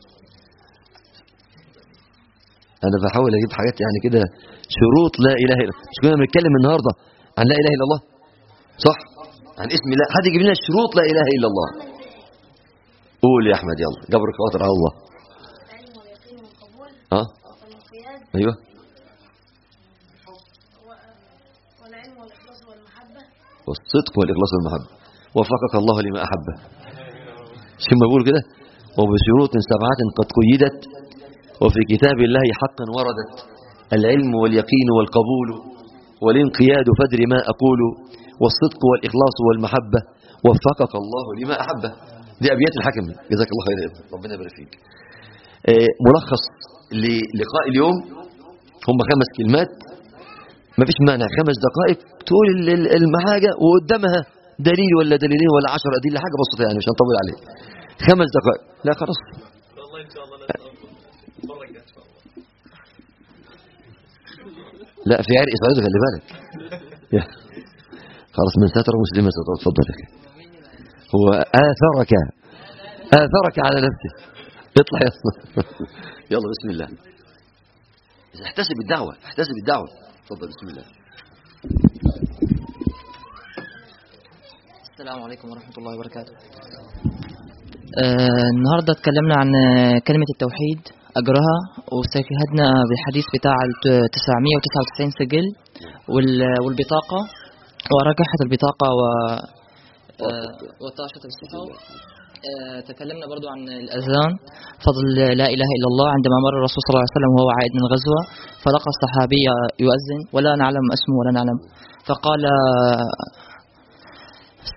انا بحاول اجيب حاجات يعني كده شروط لا اله الا الله مش كنا بنتكلم النهارده عن لا اله الا الله صح عن اسم الله حد يجيب لنا شروط لا اله الا الله قول يا احمد يلا جبر الخواطر على الله العلم واليقين والقبول اه والانقياد ايوه و- والعلم والإخلاص والمحبة والصدق والاخلاص والمحبه وفقك الله لما احبه شو ما بيقول كده وبشروط سبعه قد قيدت وفي كتاب الله حقا وردت العلم واليقين والقبول والانقياد فدر ما أقول والصدق والإخلاص والمحبة وفقك الله لما أحبه دي أبيات الحكم جزاك الله خير يا ابني. ربنا يبارك فيك آه، ملخص للقاء اليوم هم خمس كلمات ما فيش مانع خمس دقائق تقول ال- ال- المحاجة وقدامها دليل ولا دليلين ولا عشر أدلة حاجة بسيطة يعني مش هنطول عليه خمس دقائق لا خلاص والله ان شاء الله لا المره الجايه ان شاء الله لا في عرق سعودي خلي بالك يا. خلاص من ستر مسلما ستر تفضل يا أخي. هو آثرك آثرك على نفسه اطلع يا يلا بسم الله احتسب الدعوة احتسب الدعوة تفضل بسم الله السلام عليكم ورحمة الله وبركاته آه النهاردة اتكلمنا عن آه، كلمة التوحيد أجرها واستشهدنا بالحديث بتاع ال 999 سجل وال- والبطاقة ورجحت البطاقة و آه، وطاشت الصحة آه، تكلمنا برضو عن الأذان فضل لا إله إلا الله عندما مر الرسول صلى الله عليه وسلم وهو عائد من الغزوة فلقى الصحابي يؤذن ولا نعلم اسمه ولا نعلم فقال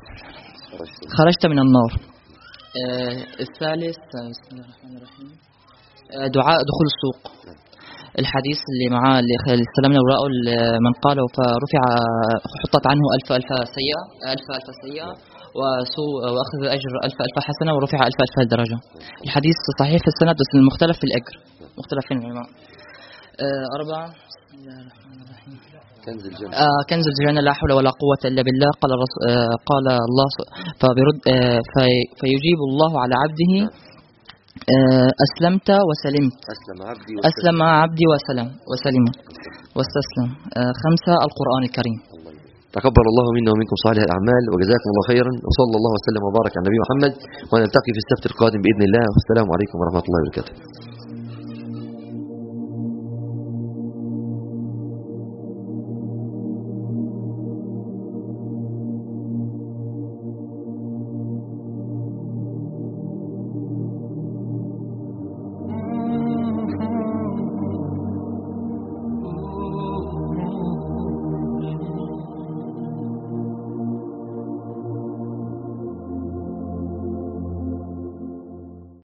خرجت من النار آه، الثالث آه، بسم الله الرحمن الرحيم آه، دعاء دخول السوق الحديث اللي معاه اللي خ- اللي استلمنا وراءه اللي من قاله فرفع حطت عنه ألف ألف سيئة ألف ألف سيئة وسوء وأخذ أجر ألف ألف حسنة ورفع ألف ألف درجة الحديث صحيح في السند بس المختلف في الأجر مختلف في العلماء آه، أربعة بسم الله الرحمن الرحيم كنز الجنة آه، كنز الجنة لا حول ولا قوة إلا بالله قال الرس- آه، قال الله س- فبيرد آه، في- فيجيب الله على عبده آه، أسلمت وسلمت أسلم عبدي أسلم عبدي وسلم وسلم واستسلم آه، خمسة القرآن الكريم تقبل الله منا ومنكم صالح الأعمال وجزاكم الله خيرا وصلى الله وسلم وبارك على النبي محمد ونلتقي في السبت القادم بإذن الله والسلام عليكم ورحمة الله وبركاته